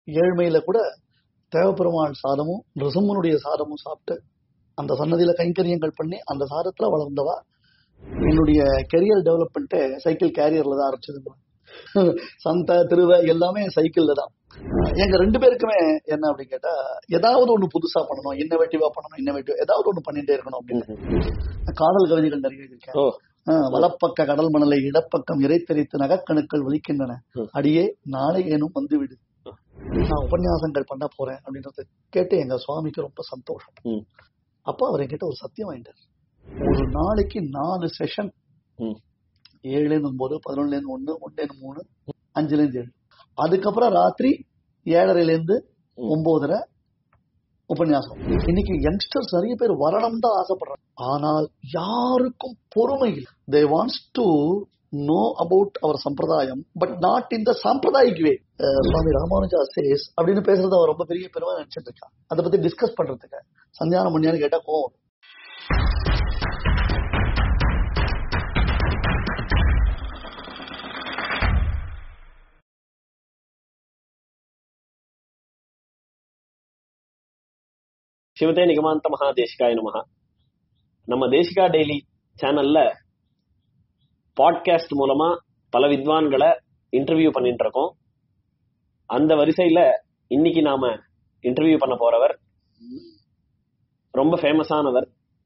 ஏழ்மையில கூட தேவப்பெருமாள் சாதமும் ரிசம்மனுடைய சாதமும் சாப்பிட்டு அந்த சன்னதியில கைங்கரியங்கள் பண்ணி அந்த சாதத்துல வளர்ந்தவா என்னுடைய கெரியர் டெவலப்மெண்ட் சைக்கிள் கேரியர்ல தான் ஆரம்பிச்சது சந்த திருவ எல்லாமே சைக்கிள்ல தான் எங்க ரெண்டு பேருக்குமே என்ன அப்படின்னு கேட்டா ஏதாவது ஒண்ணு புதுசா பண்ணணும் இன்னோவேட்டிவா பண்ணணும் இன்னோவேட்டிவ் ஏதாவது ஒண்ணு பண்ணிட்டே இருக்கணும் அப்படின்னு காதல் கவிதைகள் நிறைய இருக்கேன் ஓ ஆஹ் வலப்பக்க கடல் மணலை இடப்பக்கம் இறைத்தரித்து நகக்கணுக்கள் வலிக்கின்றன ம். அடியே நாளை ஏனும் வந்துவிடு நான் உபன்யாசங்கள் பண்ண போறேன் அப்படின்றத கேட்டு எங்க சுவாமிக்கு ரொம்ப சந்தோஷம் ம். அப்ப அவர் என்கிட்ட ஒரு சத்தியம் வாங்கிட்டார் ஒரு நாளைக்கு நாலு செஷன் ம். ஏழுல இருந்து ஒன்பது பதினொன்னுல இருந்து ஒண்ணு ஒன்னுல இருந்து மூணு அஞ்சுல இருந்து ஏழு அதுக்கப்புறம் ராத்திரி ஏழரைல இருந்து ம். ஒன்பதரை உபன்யாசம் இன்னைக்கு யங்ஸ்டர்ஸ் நிறைய பேர் வரணும் தான் ஆசைப்படுறாங்க ஆனால் யாருக்கும் பொறுமை இல்லை they wants to know about our சம்பிரதாயம் but not in the சாம்பிரதாயிக் way Swami Ramanuja says அப்படின்னு பேசுறது அவர் ரொம்ப பெரிய பெருமை நினைச்சிட்டு இருக்கான் அதை பத்தி டிஸ்கஸ் பண்றதுக்கு சந்தியானம் பண்ணியான்னு கேட்டா கோவம் வரும். சிவதே நிகமாந்த மகா தேசிகாய நமஹ நம்ம தேசிகா டெய்லி சேனல்ல பாட்காஸ்ட் மூலமா பல வித்வான்களை இன்டர்வியூ பண்ணிட்டு இருக்கோம் அந்த வரிசையில இன்னைக்கு நாம இன்டர்வியூ பண்ண போறவர் ரொம்ப ஃபேமஸானவர்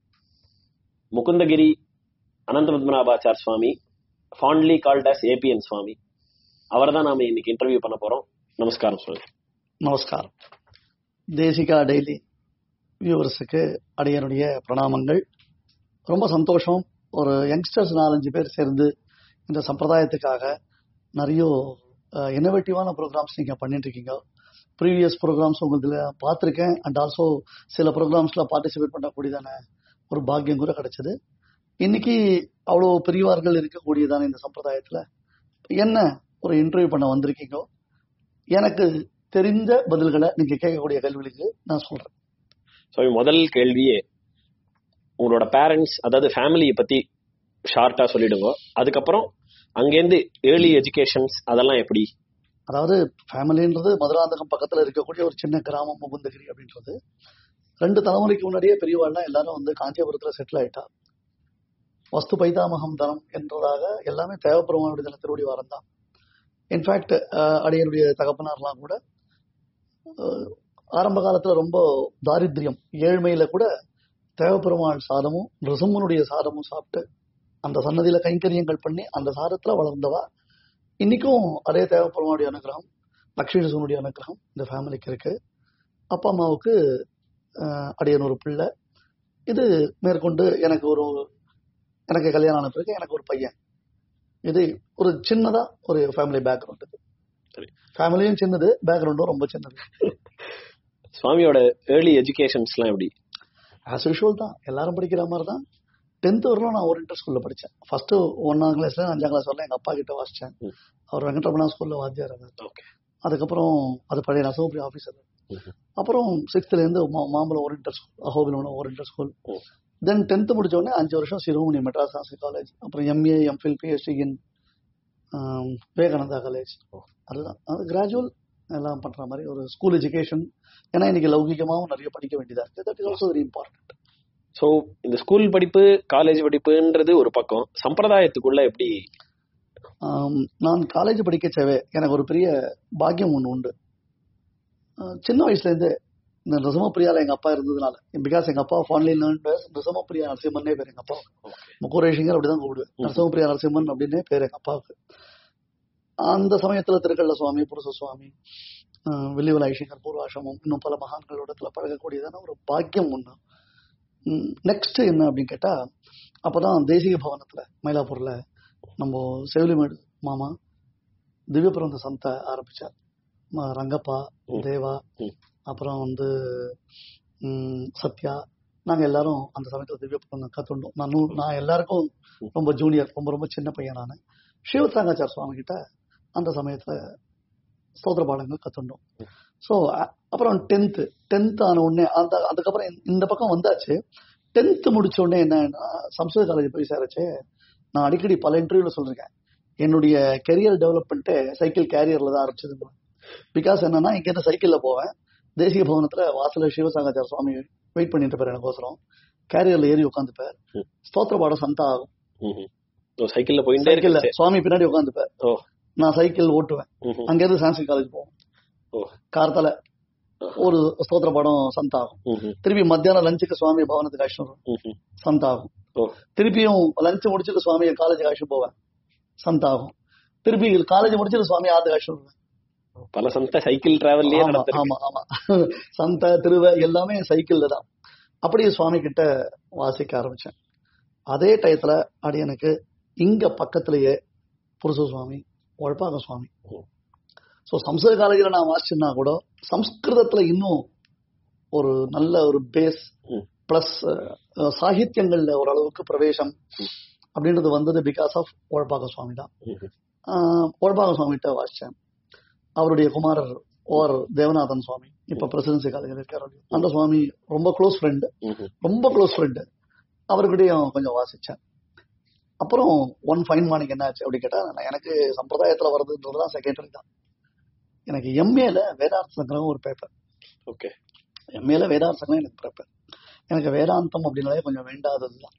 Mukundagiri Anantha Padmanabhachar Swami fondly called as ABN Swami அவரை தான் நாம இன்னைக்கு இன்டர்வியூ பண்ண போறோம் நமஸ்காரம் சுவாமி நமஸ்காரம் தேசிகா டெய்லி வியூவர்ஸுக்கு அடியனுடைய பிரணாமங்கள் ரொம்ப சந்தோஷம் ஒரு யங்ஸ்டர்ஸ் நாலஞ்சு பேர் சேர்ந்து இந்த சம்பிரதாயத்துக்காக நிறைய இன்னோவேட்டிவான ப்ரோக்ராம்ஸ் நீங்க பண்ணிட்டு இருக்கீங்க ப்ரீவியஸ் ப்ரோக்ராம்ஸ் உங்களுதுல பார்த்துருக்கேன் அண்ட் ஆல்சோ சில ப்ரோக்ராம்ஸ்ல பார்ட்டிசிபேட் பண்ணக்கூடியதான ஒரு பாக்கியம் கூட கிடைச்சது இன்னைக்கு அவ்வளோ பெரியவார்கள் இருக்கக்கூடியதான இந்த சம்பிரதாயத்துல என்ன ஒரு இன்டர்வியூ பண்ண வந்திருக்கீங்க எனக்கு தெரிந்த பதில்களை நீங்க கேட்கக்கூடிய கேள்விகளுக்கு நான் சொல்றேன் சுவாமி முதல் கேள்வியே உங்களோட பேரண்ட்ஸ் அதாவது ஃபேமிலியை பத்தி ஷார்ட்டா சொல்லிடுங்க அதுக்கப்புறம் அங்கேருந்து ஏர்லி எஜுகேஷன்ஸ் அதெல்லாம் எப்படி அதாவது ஃபேமிலின்றது மதுராந்தகம் பக்கத்துல இருக்கக்கூடிய ஒரு சின்ன கிராமம் முகுந்தகிரி அப்படின்றது ரெண்டு தலைமுறைக்கு முன்னாடியே பெரியவாள்லாம் எல்லாரும் வந்து காஞ்சிபுரத்துல செட்டில் ஆயிட்டா வஸ்து பைதாமகம் தனம் என்றதாக எல்லாமே தேவப்பெருமானுடைய தின திருவடி வாரம் தான் இன்ஃபேக்ட் அடியனுடைய தகப்பனார்லாம் கூட அஹ், ஆரம்ப காலத்துல ரொம்ப தாரித்ரியம் ஏழ்மையில கூட தேவப்பெருமாள் சாதமும் ரிசம்மனுடைய சாதமும் சாப்பிட்டு அந்த சன்னதியில கைங்கரியங்கள் பண்ணி அந்த சாதத்துல வளர்ந்தவா இன்னைக்கும் அதே தேவப்பெருமானுடைய அனுகிரகம் லக்ஷ்மி நரசிம்மனுடைய அனுகிரகம் இந்த ஃபேமிலிக்கு இருக்கு அப்பா அம்மாவுக்கு அஹ், அடியன் ஒரு பிள்ளை இது மேற்கொண்டு எனக்கு ஒரு எனக்கு கல்யாணம் ஆன பிறகு எனக்கு ஒரு பையன் இது ஒரு சின்னதா ஒரு ஃபேமிலி பேக்ரவுண்ட் இது சரி. ஃபேமிலியும் சின்னது பேக்ரவுண்டும் ரொம்ப சின்னது சுவாமியோட ஏர்லி எஜுகேஷன்ஸ்லாம் எப்படி ஆஸ் யூஷுவல் தான் எல்லாரும் படிக்கிற மாதிரி தான் டென்த் வரலும் நான் ஓரியன்டல் ஸ்கூல்ல படிச்சேன் ஃபர்ஸ்ட் ஒன்னாம் கிளாஸ்ல அஞ்சாம் கிளாஸ் வரலாம் எங்க அப்பா கிட்ட வாசிச்சேன் ம். அவர் வெங்கட்ரமணா ஸ்கூல்ல வாத்தியார் இருந்தார் ஓகே அதுக்கப்புறம் அது பழைய நரசிம்மபுரி ஆஃபீஸர் அப்புறம் சிக்ஸ்த்ல இருந்து மா- Mambalam oriental school Ahobilam oriental school ம். தென் டென்த் முடிச்ச உடனே அஞ்சு வருஷம் சிரோமணி மெட்ராஸ் சான்ஸ்கிரிட் காலேஜ் அப்புறம் MA MPhil PhD in Vivekananda college oh. அதுதான் அது கிராஜுவல் எல்லாம் பண்ற மாதிரி ஒரு ஸ்கூல் எஜுகேஷன் ஏன்னா இன்னைக்கு லௌகிகமாவும் நிறைய படிக்க வேண்டியதா இருக்கு that is also very important so இந்த ஸ்கூல் படிப்பு காலேஜ் படிப்புன்றது ஒரு பக்கம் சம்பிரதாயத்துக்குள்ள எப்படி ஆம், நான் காலேஜ் படிக்கச்சவே எனக்கு ஒரு பெரிய பாக்கியம் ஒன்று உண்டு ஆஹ் சின்ன வயசுல இருந்து இந்த ரிசமப்பிரியால எங்க அப்பா இருந்ததுனால பிகாஸ் எங்க அப்பா ஃபான்லி லேர்ன் ரிசமப்பிரியா நரசிம்மன்னே பேர் எங்க அப்பா முக்கூரேஷிங்கர் அப்படிதான் கூப்பிடுவேன் ம். நரசிம்மப்பிரியா நரசிம்மன் அப்படின்னே பேர் எங்க அப்பாவுக்கு அந்த சமயத்துல திருக்கள்ள சுவாமி புருஷ சுவாமி ஆஹ் வெள்ளிவல ஐஷங்கர் பூர்வாசிரமம் இன்னும் பல மகான்களோடத்துல பழகக்கூடியதான ஒரு பாக்கியம் ஒண்ணு நெக்ஸ்ட் என்ன அப்படின்னு கேட்டா அப்பதான் தேசிக பவனத்துல மயிலாப்பூர்ல நம்ம செவிலிமேடு மாமா திவ்ய பிரபந்த சந்தை ஆரம்பிச்சார் ம- ரங்கப்பா ம். தேவா ம். அப்புறம் வந்து ம், சத்யா நாங்க எல்லாரும் அந்த சமயத்துல திவ்ய பிரபந்தம் கத்துண்டோம் நான் நூ- நான் எல்லாருக்கும் ரொம்ப ஜூனியர் ரொம்ப ரொம்ப சின்ன பையன் நான் சிவத்ராங்காச்சார் சுவாமி கிட்ட அந்த சமயத்துல ஸ்தோத்திர பாடங்கள் கத்துண்டோம் ஸோ அப்புறம் டென்த்து டென்த் ஆன உடனே அந்த அதுக்கப்புறம் இந்த- இந்த பக்கம் வந்தாச்சு டென்த்து முடிச்ச உடனே என்னன்னா சம்ஸ்கிருத காலேஜ் போய் சேரச்சே நான் அடிக்கடி பல இன்டர்வியூல சொல்லிருக்கேன் என்னுடைய கெரியர் டெவலப்மெண்ட் சைக்கிள் கேரியர்ல தான் ஆரம்பிச்சது பிகாஸ் என்னன்னா இங்க இருந்து சைக்கிள்ல போவேன் தேசிய பவனத்துல வாசல சிவசாகாச்சார சுவாமி வெயிட் பண்ணிட்டு இருப்பாரு எனக்கோசரம் கேரியர்ல ஏறி உட்காந்துப்பார் ம். ஸ்தோத்திர பாடம் சந்தா ஆகும் ம்ஹும். ஓ, சைக்கிள்ல போயிட்டே சைக்கிள்ல இருக்கு சுவாமி பின்னாடி உட்காந்துப்பார் ஓ நான் சைக்கிள் ஓட்டுவேன் ம்ஹும். அங்க இருந்து சான்ஸ்கிரிட் காலேஜ் போவோம் ஓ கார்த்தால ஒரு ஸ்தோத்திர பாடம் சந்தா ஆகும் ம்ஹும். திருப்பி மத்தியானம் லஞ்சுக்கு சுவாமி பவனத்துக்கு அழைச்சிட்டு வருவேன் ம்ஹும். சந்தா ஆகும் ஓ திருப்பியும் லஞ்ச் முடிச்சுட்டு சுவாமியை காலேஜ் அழைச்சிட்டு போவேன் சந்தா ஆகும் திருப்பி காலேஜ் முடிச்சுட்டு சுவாமி ஆத்துக்கு அழைச்சிட்டு வருவேன் பல சந்த சைக்கிள் டிராவல்லயே ஆமா நடந்திருக்கு ஆமா ஆமா சந்த திருவ எல்லாமே சைக்கிள்ல தான் அப்படியே சுவாமி கிட்ட வாசிக்க ஆரம்பிச்சேன் அதே டயத்துல அடியனுக்கு இங்க பக்கத்திலேயே புருஷ சுவாமி உழப்பாக சுவாமி ஸோ சம்ஸ்கிருத காலேஜில் நான் வாசிச்சேன்னா கூட சம்ஸ்கிருதத்துல இன்னும் ஒரு நல்ல ஒரு பேஸ் ம். பிளஸ் சாகித்யங்கள்ல ஓரளவுக்கு பிரவேசம் அப்படின்றது வந்தது பிகாஸ் ஆஃப் உழப்பாக சுவாமி தான் ம்ஹும். உழப்பாக சுவாமிகிட்ட வாசிச்சேன் அவருடைய குமாரர் ஓர் தேவநாதன் சுவாமி இப்ப பிரசிடென்சி காலேஜில் இருக்காரு அந்த சுவாமி ரொம்ப க்ளோஸ் ஃப்ரெண்டு ம்ஹும். ரொம்ப க்ளோஸ் ஃப்ரெண்டு அவர்கிட்டயும் கொஞ்சம் வாசிச்சேன் அப்புறம் ஒன் ஃபைன் மார்னிங் என்ன ஆச்சு அப்படி கேட்டா நான் எனக்கு சம்பிரதாயத்துல வர்றதுன்றதுலாம் செகண்டரி தான் எனக்கு எம்ஏல வேதார்த்த சங்கரம் ஒரு பேப்பர் ஓகே எம்ஏல வேதார்த்த சங்கரம் எனக்கு பேப்பர் எனக்கு வேதாந்தம் அப்படின்னாலே கொஞ்சம் வேண்டாததுதான்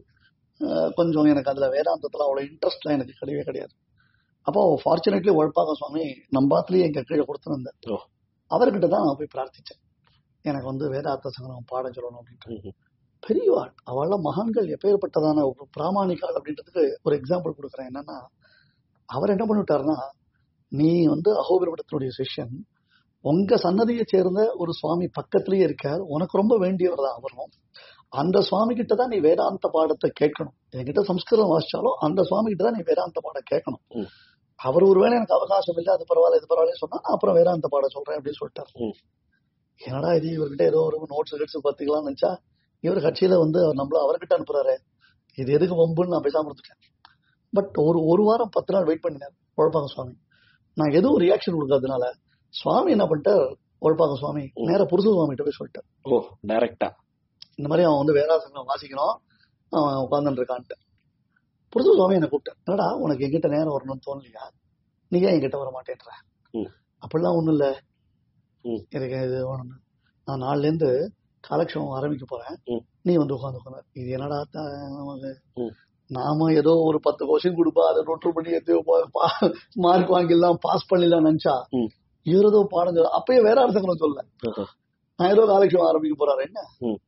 அஹ் கொஞ்சம் எனக்கு அதுல வேதாந்தத்துல அவ்வளவு இன்ட்ரெஸ்ட்லாம் எனக்கு கிடையவே கிடையாது அப்போ ஃபார்ச்சுனேட்லி உழைப்பாக சுவாமி நம்பாத்துலயே எங்க கீழே கொடுத்துருந்தேன் ஓ அவர்கிட்ட தான் நான் போய் பிரார்த்திச்சேன் எனக்கு வந்து வேதார்த்த சங்கரம் பாடம் சொல்லணும் அப்படின்ட்டு ம்ஹும். பெரியவாள் அவள மகான்கள் எப்பேற்பட்டதான ஒரு பிராமணிகாள் அப்படின்றதுக்கு ஒரு எக்ஸாம்பிள் கொடுக்குறேன் என்னன்னா அவர் என்ன பண்ணிவிட்டாருன்னா நீ வந்து அகோபிரமடத்தினுடைய சிஷ்யன் உங்க சன்னதியை சேர்ந்த ஒரு சுவாமி பக்கத்திலேயே இருக்கார் உனக்கு ரொம்ப வேண்டியவர் தான் அவரும் அந்த சுவாமி கிட்ட தான் நீ வேதாந்த பாடத்தை கேட்கணும் என்கிட்ட சம்ஸ்கிருதம் வாசிச்சாலும் அந்த சுவாமி கிட்ட தான் நீ வேதாந்த பாடம் கேட்கணும் ம். அவர் ஒருவேளை எனக்கு அவகாசம் இல்லை அது பரவாயில்ல இது பரவாயில்ல சொன்னா நான் அப்புறம் வேதாந்த பாடம் சொல்றேன் அப்படின்னு சொல்லிட்டாரு ம். என்னடா இது இவர்கிட்ட ஏதோ ஒரு நோட்ஸ் கிட்ஸ் பத்திக்கலாம்னு நினைச்சா இவர் கட்சியில வந்து அவர் நம்மள அவர்கிட்ட அனுப்புறாரு இது எதுக்கு வம்புன்னு நான் பேசாம இருந்துட்டேன் பட் ஒரு ஒரு வாரம் பத்து நாள் வெயிட் பண்ணினார் உழப்பாங்க சுவாமி நான் எதுவும் ரியாக்ஷன் கொடுக்காதனால சுவாமி என்ன பண்ணிட்டார் உழப்பாங்க சுவாமி ம். நேர புருஷ சுவாமிகிட்ட போய் சொல்லிட்டார் ஓ டைரக்டா இந்த மாதிரி அவன் வந்து வேதாசங்கம் வாசிக்கணும் அவன் உட்கார்ந்துட்டு இருக்கான்ட்டு புருஷ சுவாமி என்ன கூப்பிட்டார் என்னடா உனக்கு எங்கிட்ட நேரம் வரணும்னு தோணலையா நீ ஏன் என்கிட்ட வர மாட்டேன்ற ம். அப்படிலாம் ஒண்ணும் இல்ல ம். எனக்கு இது வேணும்னு நான் நாளைல இருந்து காலக்ஷேபம் ஆரம்பிக்க போறேன் ம். நீ வந்து உட்காந்து உட்காந்து இது என்னடா த- நமக்கு ம். நாம ஏதோ ஒரு பத்து கொஸ்டின் கொடுப்பா அதை நோட்டு பண்ணி எத்தையோ மார்க் வாங்கிடலாம் பாஸ் பண்ணிடலாம் நினைச்சா ம். இவர் ஏதோ பாடம் சொல்ல அப்பயே வேற அரசங்களும் சொல்ல ஆஹா. நான் ஏதோ காலக்ஷேபம் ஆரம்பிக்க போறாரு என்ன ம்.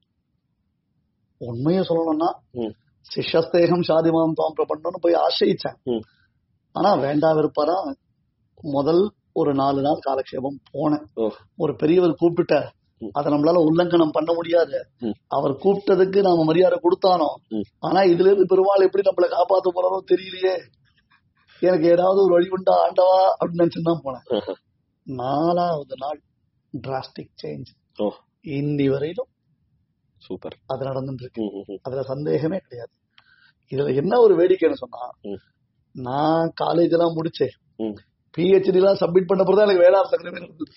உண்மையை சொல்லணும்னா ம். சிஷ்யஸ்தேகம் சாதிமாம் தாம் பிரபண்டம்னு போய் ஆசிரிச்சேன் ம். ஆனா வேண்டா விருப்பாரா முதல் ஒரு நாலு நாள் காலக்ஷேபம் போனேன் ஓ ஒரு பெரியவர் கூப்பிட்டுட்டார் ம். அதை நம்மளால உல்லங்கனம் பண்ண முடியாது ம். அவர் கூப்பிட்டதுக்கு நாம மரியாதை கொடுத்தானோ ம். ஆனா இதுல இருந்து பெருமாள் எப்படி நம்மளை காப்பாத்த போறாரோ தெரியலையே எனக்கு ஏதாவது ஒரு வழி உண்டா ஆண்டவா அப்படின்னு நினைச்சுட்டு தான் போனேன் ஆஹா. நாலாவது நாள் டிராஸ்டிக் சேஞ்ச் ஓ இன்னி வரையிலும் சூப்பர் அது நடந்துட்டு இருக்கு ம், ம், ம். அதுல சந்தேகமே கிடையாது இதுல என்ன ஒரு வேடிக்கைன்னு சொன்னா ம். நான் காலேஜ் எல்லாம் முடிச்சேன் ம். பிஹெச்டி எல்லாம் சப்மிட் பண்ண தான் எனக்கு வேளாண் சங்கரமே இருந்தது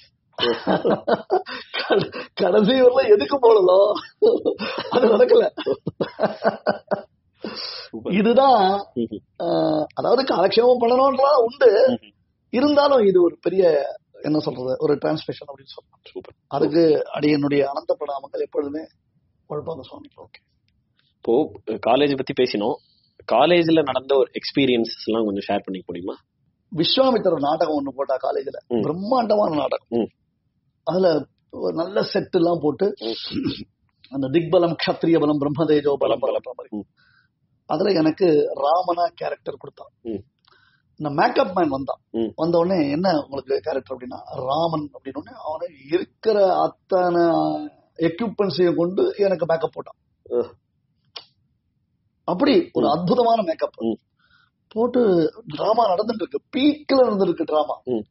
கட- கடைசி வரலாம் எதுக்கு போடலோ அது நடக்கல சூப்பர் இதுதான் ம், ம், ஆஹ், அதாவது காலக்ஷேபம் பண்ணணும்ன்றதா உண்டு ம், ம். இருந்தாலும் இது ஒரு பெரிய என்ன சொல்றது ஒரு டிரான்ஸ்லேஷன் அப்படின்னு சொல்லலாம் சூப்பர் அதுக்கு அடியனுடைய அனந்த பிரணாமங்கள் எப்பொழுதுமே உழைப்பாங்க சுவாமி ஓகே இப்போ காலேஜ் பத்தி பேசினோம் காலேஜ்ல நடந்த ஒரு எக்ஸ்பீரியன்ஸ் எல்லாம் கொஞ்சம் ஷேர் பண்ணிக்க முடியுமா விஸ்வாமித்திரர் நாடகம் ஒண்ணு போட்டா காலேஜ்ல ம். பிரம்மாண்டமான நாடகம் ம். அதுல ஒரு நல்ல செட் எல்லாம் போட்டு அந்த திக்பலம் கத்திரிய பலம் பிரம்மதேஜோ பலம் பலம் மாதிரி ம். அதுல எனக்கு ராமனா கேரக்டர் கொடுத்தான் ம். இந்த மேக்கப் மேன் வந்தான் ம். வந்த உடனே என்ன உங்களுக்கு கேரக்டர் அப்படின்னா ராமன் அப்படின்னு உடனே அவனை இருக்கிற அத்தனை எக்யூப்மெண்ட்ஸையும் கொண்டு எனக்கு மேக்கப் போட்டான் அஹ். அப்படி ஒரு ம். அற்புதமான மேக்கப் ம். போட்டு டிராமா நடந்துட்டு இருக்கு பீக்ல நடந்துருக்கு டிராமா ம்.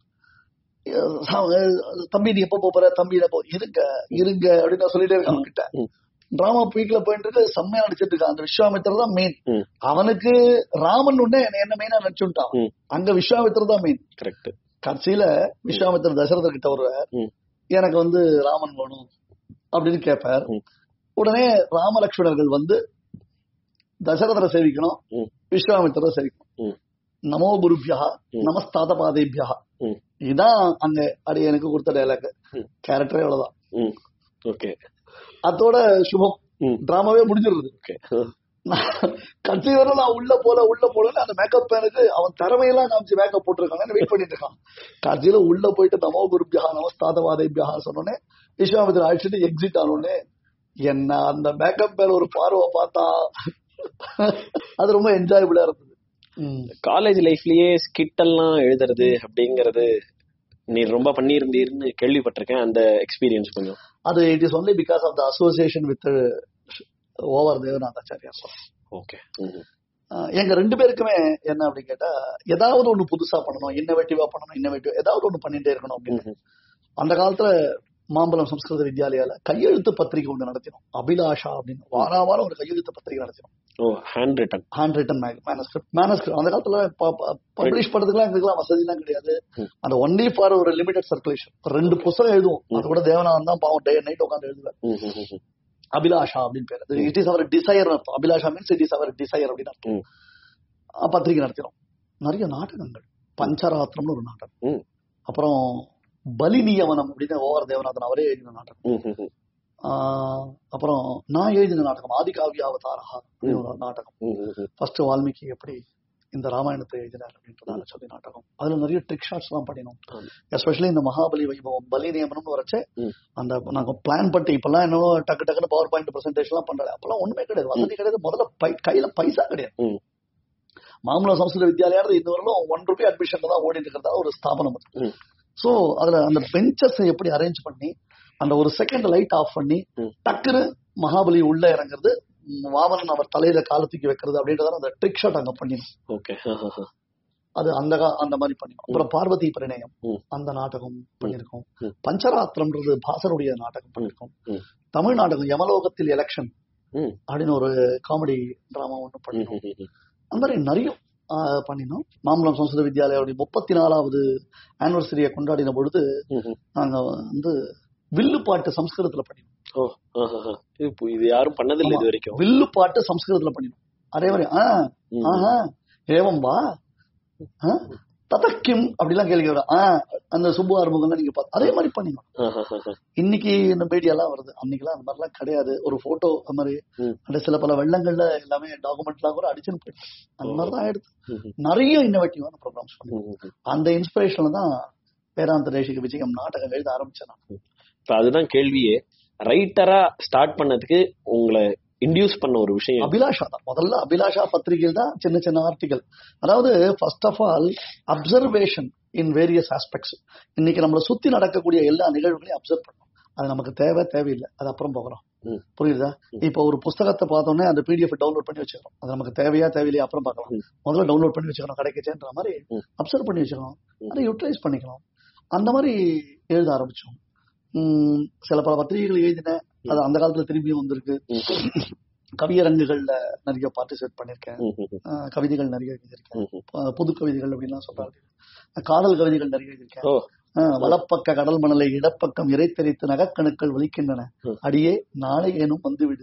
தம்பி நீ எப்ப போற தம்பி எப்போ இருங்க இருங்க அப்படின்னு நான் சொல்லிட்டே இருக்கேன் அவன்கிட்ட ம். டிராமா பீக்ல போயிட்டு இருக்கு செம்மையா நடிச்சிட்டு இருக்கான் அந்த விஸ்வாமித்திரர் தான் மெயின் ம். அவனுக்கு ராமன் உடனே என்ன- என்ன மெயினா நினைச்சுட்டான் ம். அங்க விஸ்வாமித்திரர் தான் மெயின் கரெக்ட் கடைசியில விஸ்வாமித்திரர் தசரதர் கிட்ட வருவார் ம். எனக்கு வந்து ராமன் வேணும் அப்படின்னு கேட்பார் ம். உடனே ராமலட்சுமணர்கள் வந்து தசரதரை சேவிக்கணும் ம். விஸ்வாமித்திரரை சேவிக்கணும் ம். நமோ குருபியா ம். நமஸ்தாத பாதேபியா ம். இதான் அங்க அடி எனக்கு கொடுத்த டைலாக் ம். கேரக்டரே அவ்வளவுதான் ம் ஓகே அதோட சுபம் ம் டிராமாவே முடிஞ்சிருது ஓகே கட்சி வரை நான் உள்ள போல உள்ள போல அந்த மேக்கப் மேனுக்கு அவன் திறமையெல்லாம் காமிச்சு மேக்கப் போட்டிருக்காங்க வெயிட் பண்ணிட்டு இருக்கான் கட்சியில உள்ள போயிட்டு நமோ குருபியா நமஸ்தாதவாதைபியா சொன்னோடனே விஸ்வாமித்திர அழிச்சிட்டு எக்ஸிட் ஆனோடனே என்ன அந்த மேக்கப் மேல ஒரு பார்வை பார்த்தா அது ரொம்ப என்ஜாயபிளா இருந்தது ம். காலேஜ் லைஃப்லயே ஸ்கிட் எல்லாம் எழுதுறது அப்படிங்கறது நீ ரொம்ப பண்ணியிருந்தீர்னு கேள்விப்பட்டிருக்கேன் அந்த எக்ஸ்பீரியன்ஸ் கொஞ்சம் அது it is only because of the association with our Devanathacharya okay ah எங்க ரெண்டு பேருக்குமே என்ன அப்படின்னு கேட்டா ஏதாவது ஒண்ணு புதுசா பண்ணணும் இன்னோவேட்டிவா பண்ணணும் இன்னோவேட்டிவ் ஏதாவது ஒண்ணு பண்ணிட்டே இருக்கணும் அப்படின்னு அந்த காலத்துல மாம்பலம் சம்ஸ்கிருத வித்யாலயால கையெழுத்து பத்திரிகை ஒண்ணு நடத்தினோம் அபிலாஷா அப்படின்னு வார வாரம் ஒரு கையெழுத்து பத்திரிகை நடத்தினோம் oh hand written hand written manuscript manuscript அந்த காலத்துல பப்ளிஷ் பண்றதுக்குலாம் எங்களுக்குலாம் வசதி எல்லாம் கிடையாது ம். அந்த ஒன்லி ஃபார் ஒரு லிமிடெட் சர்க்குலேஷன் ரெண்டு புத்தகம் எழுதுவோம் அது கூட தேவனான் தான் பாவம் டே நைட் உட்காந்து எழுதுவேன் அபிலாஷா அப்படின்னு பேரு இட் இஸ் அவர் டிசையர் அர்த்தம் abhilasha means it is our desire அப்படின்னு அர்த்தம் ம். அஹ் பத்திரிகை நடத்தினோம் நிறைய நாடகங்கள் பஞ்சராத்திரம்னு ஒரு நாடகம் ம். அப்புறம் பலி நியமனம் அப்படின்னு ஓவர் தேவநாதன் அவரே எழுதின நாடகம் ஆஹ் அப்புறம் நான் எழுதின நாடகம் ஆதிகாவிய அவதாரா அப்படின்னு ஒரு நாடகம் ஃபர்ஸ்ட் வால்மீகி எப்படி இந்த ராமாயணத்தை எழுதினார் அப்படின்றதால சொல்லி நாடகம் அதுல நிறைய ட்ரிக் ஷாட்ஸ் எல்லாம் பண்ணினோம் ஆமா. எஸ்பெஷலி இந்த மகாபலி வைபவம் பலி நியமனம்னு வரச்சே ம். அந்த நாங்க பிளான் பண்ணிட்டு இப்பெல்லாம் என்னவோ டக்கு டக்குன்னு பவர் பாயிண்ட் பிரசன்டேஷன் எல்லாம் பண்றாங்க அப்பெல்லாம் ஒண்ணுமே கிடையாது வசதி கிடையாது முதல்ல பை- கையில பைசா கிடையாது ம். மாமல சம்ஸ்கிருத வித்யாலயா இந்த வரலும் ஒன் ருபி அட்மிஷன் தான் ஓடிட்டு இருக்கிறதா ஒரு ஸ்தாபனம் அது ம். சோ அதுல அந்த பெஞ்சஸ் எப்படி அரேஞ்ச் பண்ணி அந்த ஒரு செகண்ட் லைட் ஆஃப் பண்ணி ம். டக்குன்னு மகாபலி உள்ள இறங்குறது ம், வாமனன் அவர் தலையில கால தூக்கி வைக்கிறது அப்படின்றத அந்த ட்ரிக் ஷாட் அங்க பண்ணிடும் ஓகே அது அந்த கா- அந்த மாதிரி பண்ணிடும் அப்புறம் பார்வதி பிரணயம் ம். அந்த நாடகம் பண்ணிருக்கோம் ம். பஞ்சராத்திரம்ன்றது பாசனுடைய நாடகம் பண்ணிருக்கோம் ம். தமிழ் நாடகம் யமலோகத்தில் எலெக்ஷன் ம். அப்படின்னு ஒரு காமெடி டிராமா ஒன்று பண்ணினோம் அந்த மாதிரி நிறைய ஆஹ், பண்ணினோம் மாம்பலம் சம்ஸ்கிருத வித்யாலயோடைய முப்பத்தி நாலாவது ஆனிவர்சரியை கொண்டாடின பொழுது நாங்க வந்து வில்லு பாட்டு சம்ஸ்கிருதத்துல பண்ணினோம் ஓ ஆஹா. இது இது யாரும் பண்ணதில்லை இது வரைக்கும் வில்லு பாட்டு சம்ஸ்கிருதத்துல பண்ணினோம் அதே மாதிரி ஆ ம். ஆஹா ஏவம் வா ஆ, ததக்கிம் அப்படிலாம் கேள்வி வரும் ஆ அந்த சுப்பு ஆறுமுகம் நீங்க பார்த்து அதே மாதிரி பண்ணினோம் ஆஹாஹாஹா. இன்னைக்கு இந்த மீடியாலாம் வருது அன்னைக்கெல்லாம் அந்த மாதிரிலாம் கிடையாது ஒரு போட்டோ அந்த மாதிரி ம். அந்த சில பல வெள்ளங்கள்ல எல்லாமே டாக்குமெண்ட்லாம் கூட அடிச்சுன்னு போயிட்டு அந்த மாதிரி தான் ஆயிடுது ம்ஹும். நிறைய இன்னோவேட்டிவான ப்ரோக்ராம்ஸ் பண்ணி ம்ஹும். அந்த இன்ஸ்பிரேஷன்ல தான் வேதாந்த தேசிக விஜயம் நாடகம் எழுத ஆரம்பிச்சேன் நான். இப்ப அதுதான் கேள்வியே ரைட்டரா ஸ்டார்ட் பண்ணதுக்கு உங்களை இன்டியூஸ் பண்ண ஒரு விஷயம் அபிலாஷா தான் முதல்ல அபிலாஷா பத்திரிகையில் தான் சின்ன சின்ன ஆர்டிகல் அதாவது first of all observation in various aspects இன்னைக்கு நம்மளை சுத்தி நடக்கக்கூடிய எல்லா நிகழ்வுகளையும் அப்சர்வ் பண்ணணும் அது நமக்கு தேவை தேவையில்லை அது அப்புறம் போகலாம் ம். புரியுதா ம். இப்போ ஒரு புஸ்தகத்தை பார்த்தோன்னே அந்த பிடிஎஃப் டவுன்லோட் பண்ணி வச்சுக்கணும் அது நமக்கு தேவையா தேவையில்லையா அப்புறம் பார்க்கலாம் ம். முதல்ல டவுன்லோட் பண்ணி வச்சுக்கணும் கிடைக்கச்சேன்ற மாதிரி ம். அப்சர்வ் பண்ணி வச்சுக்கணும் ம். அதை யூட்டிலைஸ் பண்ணிக்கலாம் அந்த மாதிரி எழுத ஆரம்பிச்சோம் உம், சில பல பத்திரிகைகள் எழுதினேன் அது அந்த காலத்துல திரும்பியும் வந்திருக்கு ம்ஹும். கவியரங்குகள்ல நிறைய பார்ட்டிசிபேட் பண்ணிருக்கேன் ம்ஹும். அஹ் கவிதைகள் நிறைய எழுதியிருக்கேன் ம்ஹும். அஹ் புது கவிதைகள் அப்படின்லாம் சொல்றாங்க காதல் கவிதைகள் நிறைய எழுதியிருக்கேன் ஓ அஹ் வலப்பக்க கடல் மணலை இடப்பக்கம் இறைத்தரித்து நகக்கணுக்கள் வலிக்கின்றன ம். அடியே நாளை ஏனும் வந்துவிடு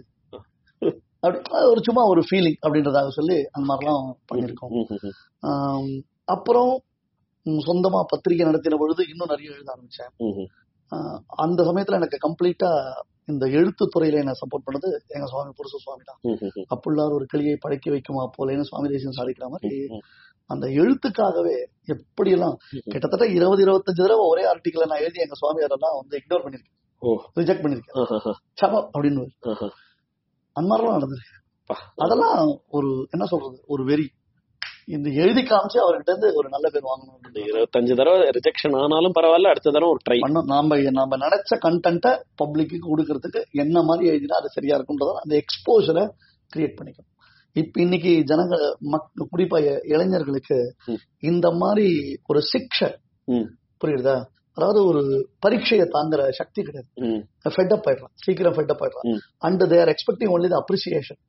அப்படி அது ஒரு சும்மா ஒரு ஃபீலிங் அப்படின்றதாக சொல்லி அந்த மாதிரிலாம் பண்ணியிருக்கோம் ம்ஹும். ஆம், அப்புறம் ம், சொந்தமா பத்திரிகை நடத்தின பொழுது இன்னும் நிறைய எழுத ஆரம்பிச்சேன் ம்ஹும். ஆஹ் அந்த சமயத்துல எனக்கு கம்ப்ளீட்டா இந்த எழுத்து துறையில என்ன சப்போர்ட் பண்ணது எங்க சுவாமி புருஷ சுவாமி தான் ம்ஹும். அப்புள்ளார் ஒரு கிளியை படைக்க வைக்குமா போலேன்னு சுவாமி தேசியம் சாதிக்கிற மாதிரி ம்ஹும். அந்த எழுத்துக்காகவே எப்படியெல்லாம் ம்ஹும். கிட்டத்தட்ட இருபது இருபத்தஞ்சு தடவை ஒரே ஆர்டிக்கல நான் எழுதி எங்க சுவாமியாரெல்லாம் வந்து இக்னோர் பண்ணிருக்கேன் ஓ ரிஜெக்ட் பண்ணிருக்கேன் ஆஹாஹா. சபா அப்படின்னு ஆஹா. அந்த மாதிரிலாம் நடந்தது பா. அதெல்லாம் ஒரு என்ன சொல்றது ஒரு வெறி இந்த எழுதி காமிச்சு அவர்கிட்ட இருந்து ஒரு நல்ல பேர் வாங்கணும் இந்த அப்படின்னு இருபத்தஞ்சு தடவை ரிஜெக்ஷன் ஆனாலும் பரவாயில்ல அடுத்த தடவை ஒரு ட்ரை பண்ணோம் நாம நாம நினைச்ச கண்டென்ட்டை பப்ளிக்கு கொடுக்கறதுக்கு என்ன மாதிரி எழுதினா அது சரியா இருக்கும்ன்றத அந்த எக்ஸ்போஜரை கிரியேட் பண்ணிக்கணும் இப்ப இன்னைக்கு ஜனங்க மக் குறிப்பா இ- இளைஞர்களுக்கு ம். இந்த மாதிரி ஒரு சிக்ஷை ம். புரியுதா அதாவது ஒரு பரீட்சையை தாங்குற சக்தி கிடையாது ம். ஃபெட்டப் ஆயிடுறான் சீக்கிரம் ஃபெட்டப் ஆயிடுறான் ம். And they're expecting only the appreciation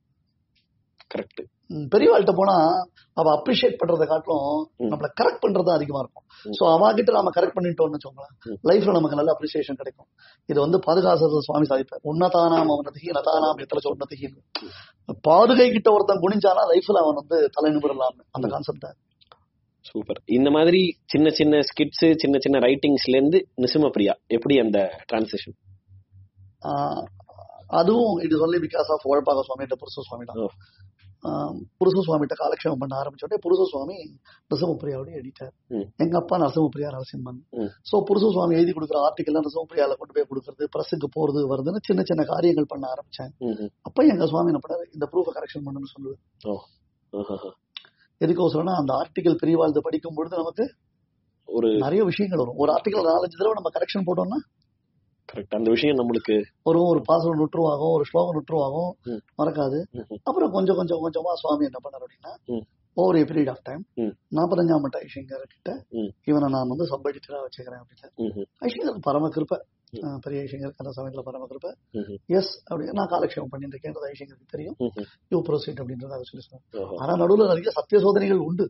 correct பெரியவாள்கிட்ட போனா அவ அப்ரிஷியேட் பண்றதை காட்டிலும் ம். நம்மள கரெக்ட் பண்றது அதிகமா இருக்கும் ம். சோ அவ கிட்ட நம்ம கரெக்ட் பண்ணிட்டோம்னு வச்சுக்கோங்களேன் ம். லைஃப்ல நமக்கு நல்ல அப்ரிசியேஷன் கிடைக்கும் இது வந்து பாதுகாசர் சுவாமி சாதிப்பார் உன்னதானாம் அவனதிகி நதானாம் எத்தனை சொன்னதிகி பாதுகை கிட்ட ஒருத்தன் குனிஞ்சானா லைஃப்ல அவன் வந்து தலை நிமிரலாம் அந்த கான்செப்ட் சூப்பர் இந்த மாதிரி சின்ன சின்ன ஸ்கிட்ஸ் சின்ன சின்ன ரைட்டிங்ஸ்ல இருந்து நிசிம எப்படி அந்த டிரான்சிஷன் ஆஹ் அதுவும் it is only because of ஓழப்பாக சுவாமிகிட்ட புருஷ சுவாமி தான் Oh. ஆஹ் புருஷ சுவாமிகிட்ட காலக்ஷேபம் பண்ண ஆரம்பிச்ச உடனே புருஷ சுவாமி நரசிம்மப்பிரியாவுடைய எடிட்டர் ம். எங்க அப்பா நரசிம்மப்பிரியா நரசிம்மன் ம். சோ புருஷ சுவாமி எழுதி கொடுக்குற ஆர்டிக்கல் நரசிம்மப்பிரியால கொண்டு போய் கொடுக்கறது பிரஸுக்கு போறது வருதுன்னு சின்ன சின்ன காரியங்கள் பண்ண ஆரம்பிச்சேன் அப்ப எங்க சுவாமி என்ன பண்ணாரு இந்த ப்ரூஃப கரெக்ஷன் பண்ணுன்னு சொல்லுவேன் எதுக்கோசரம்னா அந்த ஆர்டிக்கல் பெரியவாழ்ந்து படிக்கும் பொழுது நமக்கு ஒரு நிறைய விஷயங்கள் வரும் ஒரு ஆர்டிக்கல் நாலஞ்சு தடவை நம்ம கரெக்ஷன் போட்டோம்னா கரெக்ட் அந்த விஷயம் நம்மளுக்கு ஒரு ஒரு பாசனம் நுற்றுவாகும் ஒரு ஸ்லோகம் நுற்றுவாகும் ம். மறக்காது ம்ஹும். அப்புறம் கொஞ்சம் கொஞ்சம் கொஞ்சமா சுவாமி என்ன பண்ணார் அப்படின்னா ம். Over a period of time ம். நாற்பத்தஞ்சாம் மட்ட ஐஷங்கர் கிட்ட ம். இவனை நான் வந்து சப் எடிட்டரா வச்சுக்கிறேன் அப்படின்னு ம்ஹும். ஐஷங்கருக்கு பரம கிருப்பை ம். அஹ் பெரிய ஐஷங்கருக்கு அந்த சமயத்துல பரம கிருப்பை ம்ஹும். எஸ் அப்படி நான் காலக்ஷேபம் பண்ணிட்டு இருக்கேன்றது ஐஷங்கருக்கு தெரியும் ம்ஹும். யூ ப்ரோசீட் அப்படின்றத அவர் சொல்லி சொன்னார் ஓஹோ. ஆனா நடுவுல நிறைய சத்திய சோதனைகள் உண்டு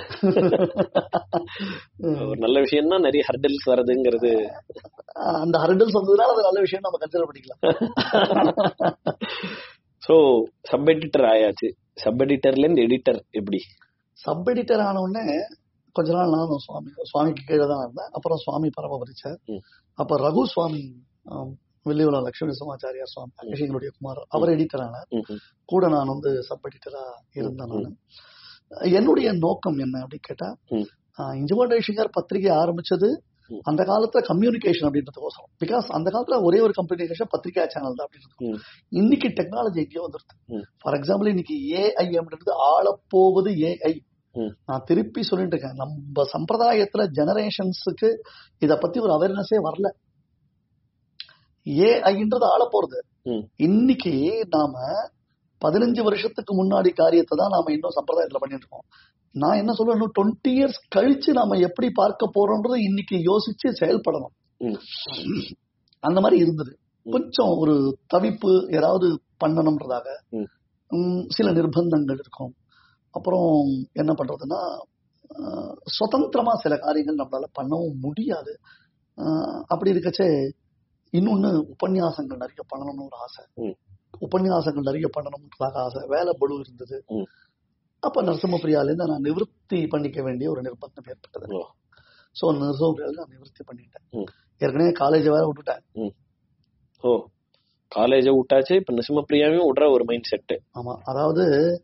ஒரு நல்ல விஷயம் தான் நிறைய ஹர்டல்ஸ் வருதுங்கிறது அஹ் அந்த ஹரண்டல்ஸ் வந்ததுனால அது நல்ல விஷயம் நம்ம கன்சிடர் பண்ணிக்கலாம் சோ சப் எடிட்டர் ஆயாச்சு சப் எடிட்டர்ல இருந்து எடிட்டர் எப்படி சப் எடிட்டர் ஆன உடனே கொஞ்ச நாள் நானும் சுவாமி சுவாமிக்கு கீழே தான் இருந்தேன் அப்புறம் சுவாமி பரமபரிச்சார் ம். அப்ப ரகு சுவாமி ஆம், வில்லியுலா லட்சுமி சுமாச்சாரியா சுவாமி அகிஷங்களுடைய குமார் அவர் எடிட்டர் ஆனார் ம்ஹும். கூட நான் வந்து சப் எடிட்டரா இருந்தேன் நான் என்னுடைய நோக்கம் என்ன அப்படின்னு கேட்டா ம். இன்ஜிமோடேஷங்கர் பத்திரிகை ஆரம்பிச்சது ம். அந்த காலத்துல கம்யூனிகேஷன் அப்படின்றதுக்கோசரம் பிகாஸ் அந்த காலத்துல ஒரே ஒரு கம்யூனிகேஷன் பத்திரிகா சேனல் தான் அப்படின்றது ம். இன்னைக்கு டெக்னாலஜி எங்கேயோ வந்துருது ம். ஃபார் எக்ஸாம்பிள் இன்னைக்கு ஏஐ அப்படின்றது ஆளப்போவது ஏஐ ம். நான் திருப்பி சொல்லிட்டு இருக்கேன் நம்ம சம்பிரதாயத்துல ஜெனரேஷன்ஸுக்கு இத பத்தி ஒரு அவேர்னஸே வரல ஏஐன்றது ஆள போறது ம். இன்னைக்கு நாம பதினஞ்சு வருஷத்துக்கு முன்னாடி காரியத்தை தான் நாம இன்னும் சம்பிரதாயத்துல பண்ணிட்டு இருக்கோம் நான் என்ன சொல்லுவேன் இன்னும் டுவெண்ட்டி இயர்ஸ் கழிச்சு நாம எப்படி பார்க்க போறோம்ன்றது இன்னைக்கு யோசிச்சு செயல்படணும் ம். அந்த மாதிரி இருந்தது ம். கொஞ்சம் ஒரு தவிப்பு ஏதாவது பண்ணணும்ன்றதாக ம். ம், சில நிர்பந்தங்கள் இருக்கும் அப்புறம் என்ன பண்றதுன்னா அஹ், சுதந்திரமா சில காரியங்கள் நம்மளால பண்ணவும் முடியாது அஹ், அப்படி இருக்கச்சே இன்னொன்னு உபன்யாசங்கள் நிறைய பண்ணணும்னு ஒரு ஆசை ம். உபன்யாசங்கள் நிறைய பண்ணணும்ன்றதாக ஆசை வேலை பளு இருந்தது ம். அப்ப நரசிம்மபிரியாலேருந்து நான் நிவர்த்தி பண்ணிக்க வேண்டிய ஒரு நிர்பந்தம் ஏற்பட்டது ஓ. சோ நரசிம்மபிரியால நான் நிவர்த்தி பண்ணிட்டேன் ம். ஏற்கனவே காலேஜ் வேற விட்டுட்டேன் ஓ காலேஜ விட்டாச்சு இப்ப நிசிமப்பிரியாவையும் விடுற ஒரு மைண்ட் செட் ஆமா அதாவது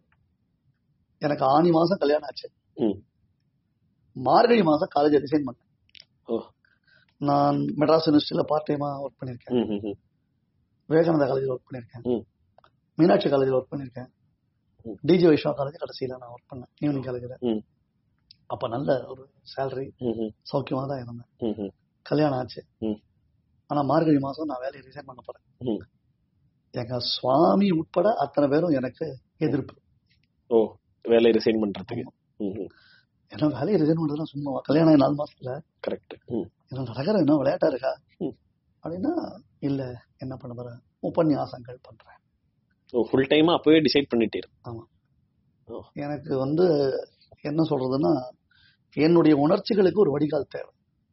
எனக்கு ஆனி மாசம் கல்யாணம் ஆச்சு ம். மார்கழி மாசம் காலேஜ் ரிசைன் பண்ணேன் ஓ. நான் மெட்ராஸ் யூனிவர்சிட்டியில பார்ட் டைமா ஒர்க் பண்ணிருக்கேன் விவேகானந்தா காலேஜில் ஒர்க் பண்ணிருக்கேன் ம். மீனாட்சி காலேஜில் ஒர்க் பண்ணிருக்கேன் ம். டிஜி வைஷ்ணவ காலேஜ் கடைசியில நான் ஒர்க் பண்ணேன் ஈவினிங் காலேஜில் ம். அப்ப நல்ல ஒரு சேலரி சௌக்கியமா தான் இருந்தேன் கல்யாணம் ஆச்சு ம். ஆனா மார்கழி மாசம் நான் வேலையை ரிசைன் பண்ண போறேன் ம். எங்க சுவாமி உட்பட அத்தனை பேரும் எனக்கு எதிர்ப்பு ஓ வேலை ரிசைன் பண்றதுக்கு ஏன்னா வேலையை ரிசைன் பண்றதுலாம் சும்மா கல்யாணம் ஆகி நாலு மாசத்துல கரெக்ட் என்ன நடக்கிற என்ன விளையாட்டா இருக்கா ம். அப்படின்னா இல்ல என்ன பண்ண போறேன் உபன்யாசங்கள் பண்றேன் ஓ ஃபுல் டைமா அப்பவே டிசைட் பண்ணிட்டீரு எனக்கு வந்து என்ன சொல்றதுன்னா என்னுடைய உணர்ச்சிகளுக்கு ஒரு வடிகால் தேவை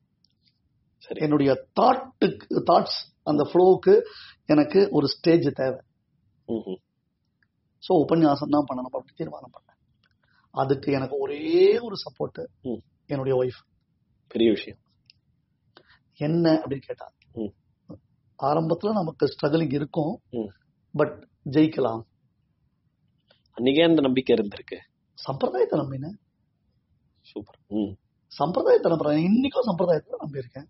சரி என்னுடைய தாட்டுக்கு தாட்ஸ் அந்த ஃப்ளோவுக்கு எனக்கு ஒரு ஸ்டேஜ் தேவை ம்ஹும். ஸோ உபன்யாசம் தான் பண்ணணும் அப்படி தீர்மானம் பண்ணேன் அதுக்கு எனக்கு ஒரே ஒரு சப்போர்ட் ம். என்னுடைய ஒய்ஃப் பெரிய விஷயம் என்ன அப்படின்னு கேட்டா ம். ஆரம்பத்துல நமக்கு ஸ்ட்ரகிளிங் இருக்கும் ம். பட் ஜெயிக்கலாம் அன்னைக்கே அந்த நம்பிக்கை இருந்திருக்கு சம்பிரதாயத்தை நம்பினேன் சூப்பர் ம் சம்பிரதாயத்தை நம்புறேன் இன்னைக்கும் சம்பிரதாயத்தை நம்பி இருக்கேன்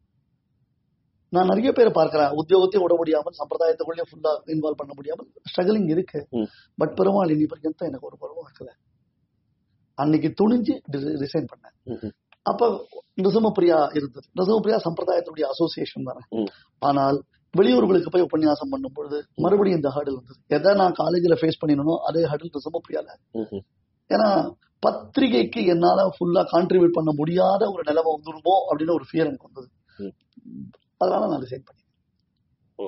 நான் நிறைய பேரை பார்க்கிறேன் உத்தியோகத்தையும் விட முடியாமல் சம்பிரதாயத்துக்குள்ளே ஃபுல்லா இன்வால்வ் பண்ண முடியாமல் ஸ்ட்ரகிளிங் இருக்கு ம். பட் பெருமாள் இன்னி பர்யந்தம் எனக்கு ஒரு பருவம் வைக்கல அன்னைக்கு துணிஞ்சு ரிசைன் பண்ணேன் ம்ஹும். அப்ப நிசமப்பிரியா இருந்தது நிசமப்பிரியா சம்பிரதாயத்துடைய அசோசியேஷன் தானே ம். ஆனால் வெளியூர்களுக்கு போய் உபன்யாசம் பண்ணும் பொழுது மறுபடியும் இந்த ஹர்டில் இருந்தது எதை நான் காலேஜ்ல ஃபேஸ் பண்ணினோ அதே ஹர்டில் நிசமப்பிரியால ம்ஹும். ஏன்னா பத்திரிகைக்கு என்னால ஃபுல்லா கான்ட்ரிபியூட் பண்ண முடியாத ஒரு நிலைமை வந்துருமோ அப்படின்னு ஒரு ஃபியர் எனக்கு வந்தது ம். அதனால நான் டிசைட் பண்ணேன் ஓ.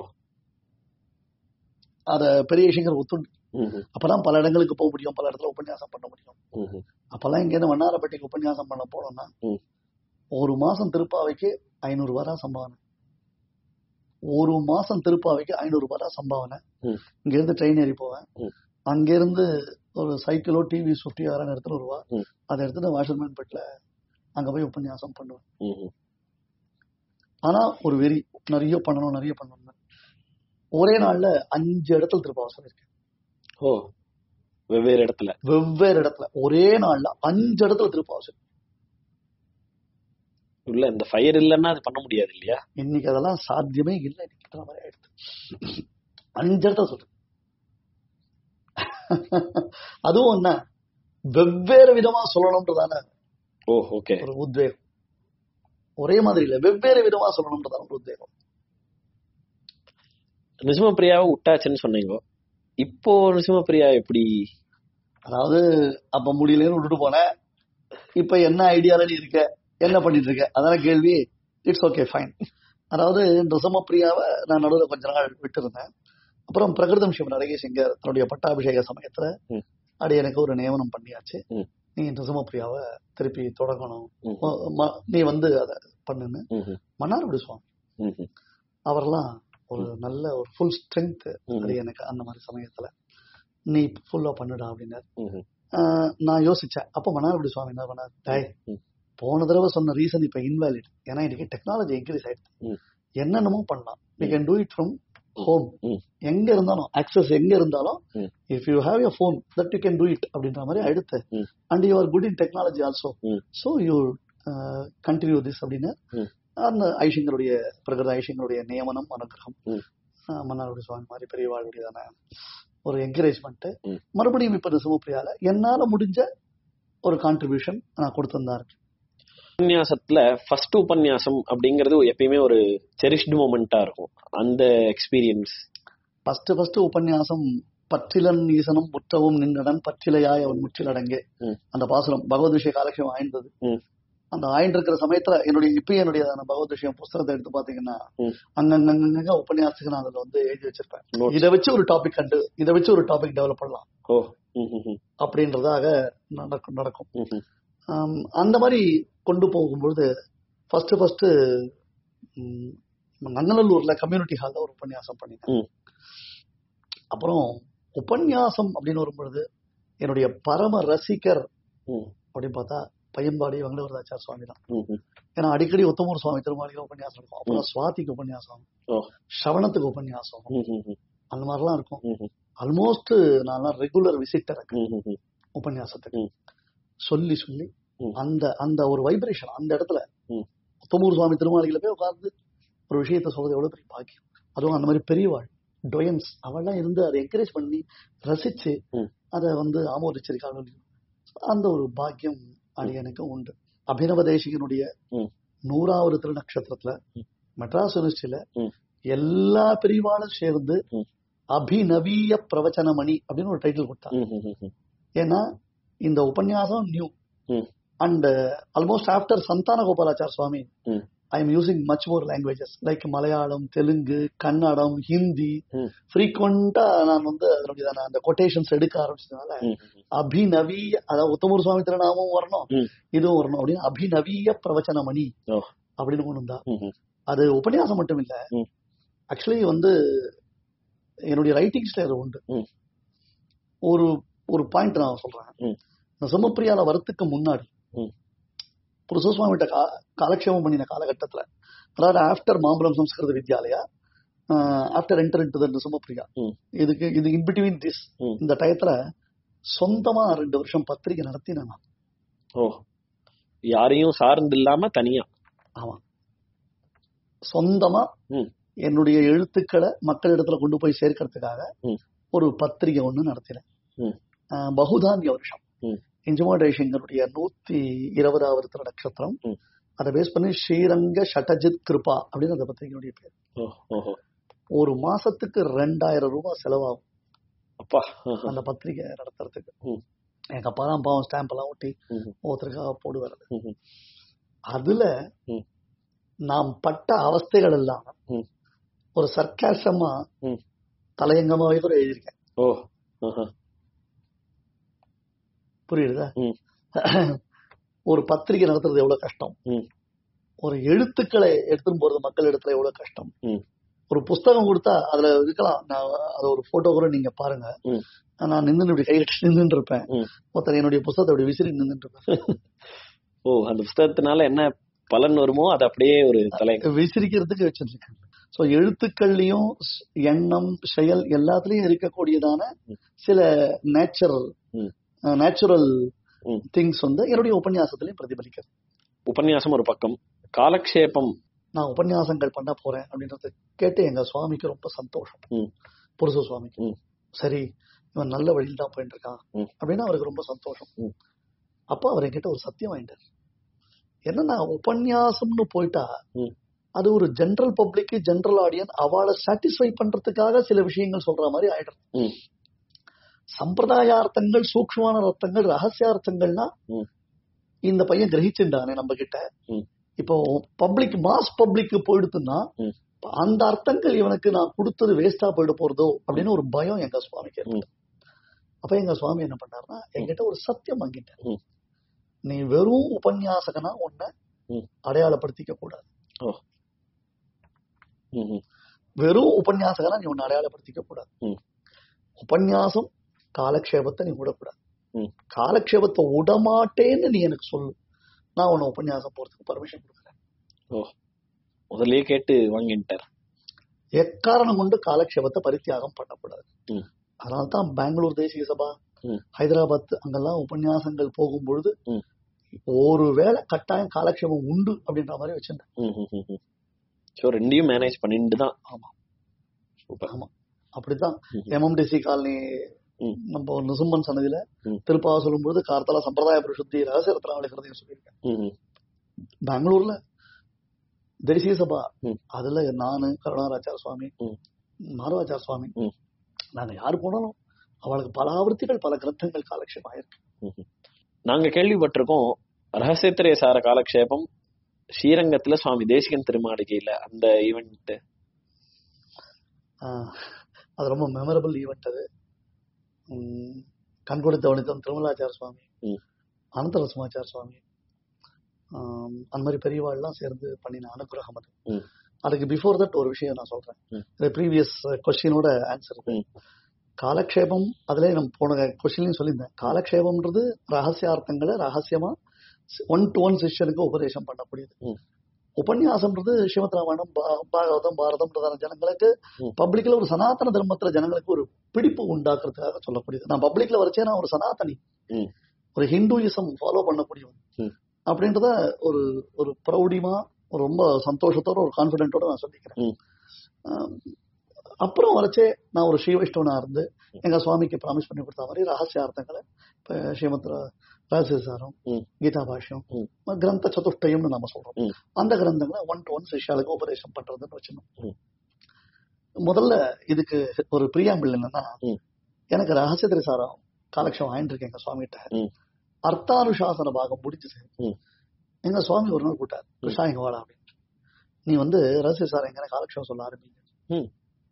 அத பெரிய விஷயங்கள் ஒத்துண்டு ம்ஹும். அப்பதான் பல இடங்களுக்கு போக முடியும் பல இடத்துல உபன்யாசம் பண்ண முடியும் ம்ஹும். அப்பெல்லாம் இங்க இருந்து வண்ணாரப்பேட்டைக்கு உபன்யாசம் பண்ண போனோம்னா ம். ஒரு மாசம் திருப்பாவைக்கு ஐநூறு ரூபாய் தான் சம்பாவனை ஒரு மாசம் திருப்பாவைக்கு ஐநூறு ரூபாய் தான் சம்பாவனை ம். இங்க இருந்து ட்ரெயின் ஏறி போவேன் ம். அங்க இருந்து ஒரு சைக்கிளோ டிவி ஃபிஃப்டி யாரான எடுத்துட்டு வருவா ம். அதை எடுத்துட்டு வாஷர்மேன் பெட்ல அங்க போய் உபன்யாசம் பண்ணுவேன் ம், ஆனா ஒரு வெறி நிறைய பண்ணணும் நிறைய பண்ணணும் ஒரே நாள்ல அஞ்சு இடத்துல திருப்பாவசம் இருக்கு ஓ வெவ்வேறு இடத்துல வெவ்வேறு இடத்துல ஒரே நாள்ல அஞ்சு இடத்துல திருப்பாவசம் உள்ள இந்த ஃபயர் இல்லைன்னா அது பண்ண முடியாது இல்லையா இன்னைக்கு அதெல்லாம் சாத்தியமே இல்லை இன்னைக்கு மாதிரி ஆயிடுச்சு அஞ்சு இடத்துல சொல்றேன் அதுவும் என்ன வெவ்வேறு விதமா சொல்லணும்ன்றதான ஓ ஓகே ஒரு உத்வேகம் ஒரே மாதிரி இல்ல வெவ்வேறு விதமா சொல்லணும்ன்றதான ஒரு உத்வேகம் நிசுமப்பிரியாவை விட்டாச்சுன்னு சொன்னீங்க இப்போ நிசுமப்பிரியா எப்படி அதாவது அப்ப முடியலன்னு விட்டுட்டு போனேன் இப்ப என்ன ஐடியால நீ இருக்க என்ன பண்ணிட்டு இருக்க அதான கேள்வி இட்ஸ் ஓகே ஃபைன் அதாவது நிசமப்பிரியாவை நான் நடுவில் கொஞ்ச நாள் விட்டிருந்தேன் அப்புறம் பிரகிருதம் சிவன் அழகே சிங்கர் தன்னுடைய பட்டாபிஷேக சமயத்துல ம். அடி எனக்கு ஒரு நியமனம் பண்ணியாச்சு ம். நீ நிசமப்பிரியாவை திருப்பி தொடங்கணும் ம். ம- ம- நீ வந்து அதை பண்ணுன்னு ம்ஹும். மன்னார்குடி சுவாமி ம்ஹும். அவரெல்லாம் ஒரு நல்ல ஒரு ஃபுல் ஸ்ட்ரென்த் ம்ஹும். அது எனக்கு அந்த மாதிரி சமயத்துல நீ ஃபுல்லா பண்ணுடா அப்படின்னாரு ம்ஹும். ஆஹ் நான் யோசிச்சேன் அப்ப மன்னார்குடி சுவாமி என்ன பண்ணார் டேய் ம். போன தடவை சொன்ன ரீசன் இப்ப இன்வாலிட் ஏன்னா இன்னைக்கு டெக்னாலஜி இன்க்ரீஸ் ஆயிடுச்சு ம். என்னென்னமோ பண்ணலாம் we can do it from home ம். எங்க இருந்தாலும் ஆக்சஸ் எங்க இருந்தாலும் ம். If you have your phone that you can do it அப்படின்ற மாதிரி அடுத்து ம். And you are good in technology also ம். ஸோ யூ கண்டினியூ திஸ் அப்படின்னு ம். அந்த ஐஷங்கருடைய பிரகிருத ஐஷங்கருடைய நியமனம் அனுகிரகம் ம். ஆஹ் மன்னார்குடி சுவாமி மாதிரி பெரியவாளுடையதான ஒரு என்கரேஜ்மெண்ட் ம். மறுபடியும் இப்ப நிசமப்பிரியால என்னால முடிஞ்ச ஒரு கான்ட்ரிபியூஷன் நான் கொடுத்திருந்தா இருக்கு உபன்யாசத்துல ஃபர்ஸ்ட் உபன்யாசம் அப்படிங்கிறது எப்பயுமே ஒரு செரிஷ்டு மூமெண்டா இருக்கும் அந்த எக்ஸ்பீரியன்ஸ் ஃபர்ஸ்ட் ஃபர்ஸ்ட் உபன்யாசம் பற்றிலன் ஈசனும் முற்றவும் நின்றடன் பற்றிலையாய் அவன் முற்றிலடங்கே ம். அந்த பாசுரம் பகவத் விஷய காலட்சம் ஆய்ந்தது ம். அந்த ஆயின்னு இருக்கிற சமயத்துல என்னுடைய இப்ப என்னுடைய அந்த பகவத் விஷயம் புஸ்தகத்தை எடுத்து பாத்தீங்கன்னா ம். அங்கங்க உபன்யாசத்துக்கு நான் அதுல வந்து எழுதி வச்சிருப்பேன் Notes. இதை வச்சு ஒரு டாபிக் கண்டு இதை வச்சு ஒரு டாபிக் டெவலப் பண்ணலாம் ஓ ம், ம், ம், அப்படின்றதாக நடக்கும் நடக்கும் ம், ம். ஆம், அந்த மாதிரி கொண்டு போகும்பொழுது ஃபர்ஸ்ட் ஃபர்ஸ்ட் நங்கநல்லூர்ல கம்யூனிட்டி ஹால்ல ஒரு உபன்யாசம் பண்ணினேன் ம். அப்புறம் உபன்யாசம் அப்படின்னு வரும்பொழுது என்னுடைய பரம ரசிகர் ம், அப்படின்னு பார்த்தா பையன்பாடி வெங்கடவரதாச்சார் சுவாமி தான் ம், ம். ஏன்னா அடிக்கடி உத்தமூர் சுவாமி திருமாளிகள் உபன்யாசம் இருக்கும் அப்புறம் சுவாதிக்கு உபன்யாசம் ஓ. சவணத்துக்கு உபன்யாசம் ம், ம், ம், அந்த மாதிரிலாம் இருக்கும் ம், ம், ஆல்மோஸ்ட் நான் ரெகுலர் விசிட்டர் ம், ம், ம். உபன்யாசத்துக்கு ம். சொல்லி சொல்லி ம். அந்த அந்த ஒரு வைப்ரேஷன் அந்த இடத்துல ம். உத்தமூர் சுவாமி திருமாளிகளை போய் உட்கார்ந்து ஒரு விஷயத்த சொல்றது எவ்வளவு பெரிய பாக்கியம் அதுவும் அந்த மாதிரி பெரியவாள் டொயன்ஸ் அவள்லாம் இருந்து அதை என்கரேஜ் பண்ணி ரசிச்சு ம். அதை வந்து ஆமோதிச்சிருக்காங்க அந்த ஒரு பாக்கியம் அடியனுக்கு உண்டு அபினவ தேசிகனுடைய ம். நூறாவது திருநக்ஷத்திரத்துல ம். மெட்ராஸ் யூனிவர்சிட்டியில ம். எல்லா பிரிவாலும் சேர்ந்து ம். அபிநவீய பிரவச்சனமணி அப்படின்னு ஒரு டைட்டில் கொடுத்தாங்க ம், ம், ம். ஏன்னா இந்த உபன்யாசம் நியூ ம். And almost after Santhana Gopalachar Swami ம். I am using much more languages like Malayalam Telugu Kannada Hindi ம். ஃப்ரீக்வெண்டா நான் வந்து அதனுடைய அந்த கொட்டேஷன்ஸ் எடுக்க ஆரம்பிச்சதுனால ம், ம், அபிநவீய அதாவது உத்தமூர் சுவாமி திருநாமம் வரணும் ம். இதுவும் வரணும் அப்படின்னு அபிநவீய பிரவச்சனமணி ஓ. அப்படின்னு கொண்டு வந்தா ம், ம். அது உபன்யாசம் மட்டும் இல்ல ம். ஆக்சுவலி வந்து என்னுடைய ரைட்டிங்ஸ்ல அது உண்டு ம். ஒரு ஒரு பாயிண்ட் நான் சொல்றேன் ம். இந்த சிம்மப்பிரியால வரத்துக்கு முன்னாடி ம். புருஷசுவாமிகிட்ட கா காலக்ஷேபம் பண்ணின காலகட்டத்துல அதாவது after Mambalam Samskrita Vidyalaya after enter into the சுமப்பிரியா ம். இதுக்கு இது இன் பிட்வீன் திஸ் ம். இந்த டயத்துல சொந்தமா ரெண்டு வருஷம் பத்திரிகை நடத்தினேன் நான் ஓ யாரையும் சார்ந்து இல்லாம தனியா ஆமா சொந்தமா ம். என்னுடைய எழுத்துக்களை மக்களிடத்துல கொண்டு போய் சேர்க்கறதுக்காக ம். ஒரு பத்திரிகை ஒண்ணு நடத்தினேன் ம். ஆஹ் பகுதாந்திய வருஷம் ம். இஞ்சுமாடேஷங்கருடைய நூத்தி இருபதாவது திரு நட்சத்திரம் ம். அதை பேஸ் பண்ணி ஸ்ரீரங்க ஷட்டஜித் கிருபா அப்படின்னு அந்த பத்திரிகையுடைய பேர் ஓ ஓஹோ ஒரு மாசத்துக்கு ரெண்டாயிரம் ரூபாய் செலவாகும் அப்பா ஆஹா. அந்த பத்திரிகை நடத்துறதுக்கு ம். எங்க அப்பா தான் பாவம் ஸ்டாம்ப் எல்லாம் ஒட்டி ம், ஒவ்வொருத்தருக்காக போடுவார் ம், ம். அதுல ம். நாம் பட்ட அவஸ்தைகள் எல்லாம் ம். ஒரு சர்க்காசமா ம். தலையங்கமாவே கூட எழுதியிருக்கேன் ஓ ஆஹா. புரியுதா ம். ஒரு பத்திரிகை நடத்துறது எவ்வளவு கஷ்டம் ம். ஒரு எழுத்துக்களை எடுத்துன்னு போறது மக்கள் இடத்துல எவ்வளவு கஷ்டம் ம். ஒரு புஸ்தகம் கொடுத்தா அதுல இருக்கலாம் நான் அது ஒரு போட்டோ கூட நீங்க பாருங்க ம். நான் நின்று இப்படி கைகட்டி நின்றுட்டு இருப்பேன் ம். ஒருத்தர் என்னுடைய புஸ்தகத்தை இப்படி விசிறி நின்றுட்டு இருப்பேன் ஓ அந்த புஸ்தகத்தினால என்ன பலன் வருமோ அது அப்படியே ஒரு தலை விசிறிக்கிறதுக்கு வச்சிருக்கேன் சோ எழுத்துக்கள்லயும் ஸ்- எண்ணம் செயல் எல்லாத்துலயும் இருக்கக்கூடியதான ம். சில நேச்சுரல் ம். நேச்சுரல் ம். திங்ஸ் வந்து என்னுடைய உபன்யாசத்திலையும் பிரதிபலிக்கிறது உபன்யாசம் ஒரு பக்கம் காலக்ஷேபம் நான் உபன்யாசங்கள் பண்ண போறேன் அப்படின்றத கேட்டு எங்க சுவாமிக்கு ரொம்ப சந்தோஷம் ம். புருஷ சுவாமிக்கு ம். சரி இவன் நல்ல வழியில் தான் போயிட்டு இருக்கான் ம். அப்படின்னு அவருக்கு ரொம்ப சந்தோஷம் ம். அப்ப அவர் என்கிட்ட ஒரு சத்தியம் வாங்கிட்டார் என்னன்னா உபன்யாசம்னு போயிட்டா ம். அது ஒரு ஜெனரல் பப்ளிக் ஜெனரல் ஆடியன் அவளை சாட்டிஸ்ஃபை பண்றதுக்காக சில விஷயங்கள் சொல்ற மாதிரி ஆயிடும் ம். சம்பிரதாயார்த்தங்கள் சூக்ஷ்மமான அர்த்தங்கள் ரகசியார்த்தங்கள்னா ம். இந்த பையன் கிரகிச்சுட்டானே நம்ம கிட்ட ம். இப்போ பப்ளிக் மாஸ் பப்ளிக் போயிடுத்துன்னா ம். அந்த அர்த்தங்கள் இவனுக்கு நான் கொடுத்தது வேஸ்டா போயிட போறதோ அப்படின்னு ஒரு பயம் எங்க சுவாமிக்கு ஏற்பட்டது. அப்ப எங்க சுவாமி என்ன பண்ணாருன்னா என்கிட்ட ஒரு சத்தியம் வாங்கிட்டார் ம். நீ வெறும் உபன்யாசகனா உன்னை ம். அடையாளப்படுத்திக்க கூடாது ம், ம், வெறும் உபன்யாசகனா நீ உன்னை அடையாளப்படுத்திக்க கூடாது ம். உபன்யாசம் காலக்ஷேபத்தை நீ விடக்கூடாது ம். காலக்ஷேபத்தை விடமாட்டேன்னு நீ எனக்கு சொல்லு நான் உன்னை உபன்யாசம் போறதுக்கு பர்மிஷன் கொடுக்குறேன் முதல்லயே கேட்டு வாங்கிட்டார் எக்காரணம் கொண்டு காலக்ஷேபத்தை பரித்தியாகம் பண்ணக்கூடாது ம். அதனால தான் பெங்களூர் தேசிய சபா ம். ஹைதராபாத் அங்கெல்லாம் உபன்யாசங்கள் போகும் பொழுது ம். ஒரு வேளை கட்டாயம் காலக்ஷேபம் உண்டு அப்படின்ற மாதிரி வச்சிருந்தேன் ஸோ ரெண்டையும் மேனேஜ் பண்ணிட்டு தான் ஆமா சூப்பர் ஆமா அப்படித்தான் ம். எம்எம்டிசி காலனி ம். நம்ம நிசும்பன் சன்னதியில ம். திருப்பா சொல்லும் பொழுது கார்த்தால சம்பிரதாய பரிசுத்தி ரகசிய ரத்னாவளிக்கிறதையும் சொல்லியிருக்கேன் ம், ம், பெங்களூர்ல தேசிய சபா ம். அதுல நானு கருணாராச்சார சுவாமி ம். மாதவாச்சார சுவாமி ம். நாங்க யாரு போனாலும் அவளுக்கு பல ஆவர்த்திகள் பல கிரந்தங்கள் காலக்ஷேபம் ஆயிருக்கு ம். நாங்க கேள்விப்பட்டிருக்கோம் ரகசியத்திரே சார காலக்ஷேபம் ஸ்ரீரங்கத்துல சுவாமி தேசிகன் திருமாளிகையில அந்த ஈவெண்ட் ஆஹ், அது ரொம்ப மெமரபிள் ஈவெண்ட் அது உம், கண்கொடுத்த வணிதம் திருமலாச்சார சுவாமி ம். அனந்தர சுமாச்சார சுவாமி ஆம், அந்த மாதிரி பெரியவாள்லாம் சேர்ந்து பண்ணின அனுகிரகம் அது ம். அதுக்கு பிஃபோர் தட் ஒரு விஷயம் நான் சொல்றேன் ம். இந்த ப்ரீவியஸ் கொஸ்டினோட ஆன்சர் ம். காலக்ஷேபம் அதுல நம்ம போன கொஸ்டின்லயும் சொல்லியிருந்தேன் காலக்ஷேபம்ன்றது ரகசியார்த்தங்களை ரகசியமா ஒன் டு ஒன் சிஷ்யனுக்கு உபதேசம் பண்ணக்கூடியது ம். உபன்யாசம்ன்றது ஸ்ரீமத் ராமாயணம் பா- பாகவதம் பாரதம் ஜனங்களுக்கு ம். பப்ளிக்ல ஒரு சனாதன தர்மத்துல ஜனங்களுக்கு ஒரு பிடிப்பு உண்டாக்குறதுக்காக சொல்லக்கூடியது நான் பப்ளிக்ல வரைச்சே நான் ஒரு சனாதனி ம். ஒரு ஹிந்துயிசம் ஃபாலோ பண்ணக்கூடியவன் ம். அப்படின்றத ஒரு ஒரு ப்ரௌடிமா ஒரு ரொம்ப சந்தோஷத்தோட ஒரு கான்பிடென்ட்டோட நான் சொல்லிக்கிறேன் ம். ஆம், அப்புறம் வரைச்சே நான் ஒரு ஸ்ரீ வைஷ்ணவனா இருந்து எங்க சுவாமிக்கு ப்ராமிஸ் பண்ணி கொடுத்த மாதிரி ரகசியார்த்தங்களை இப்ப ஸ்ரீமத் ரகசியசாரம் ம். கீதா பாஷ்யம் ம். கிரந்த சதுஷ்டயம்னு நம்ம சொல்றோம் ம். அந்த கிரந்தங்களை ஒன் டு ஒன் சிஷ்யாளுக்கு உபதேசம் பண்றதுன்னு வச்சிருந்தோம் ம். முதல்ல இதுக்கு ஒரு பிரியாம்பிள் என்னன்னா ம். எனக்கு ரகசிய திரிசாரம் காலக்ஷம் வாங்கிட்டு இருக்கேன் எங்க சுவாமிகிட்ட ம். அர்த்தானுசாசன பாகம் முடிஞ்சது ம். எங்க சுவாமி ஒரு நாள் கூட்டார் கிருஷ்ணா இங்க வாடா அப்படின்னு நீ வந்து ரகசிய சாரம் எங்க காலக்ஷம் சொல்ல ஆரம்பிங்க ம்.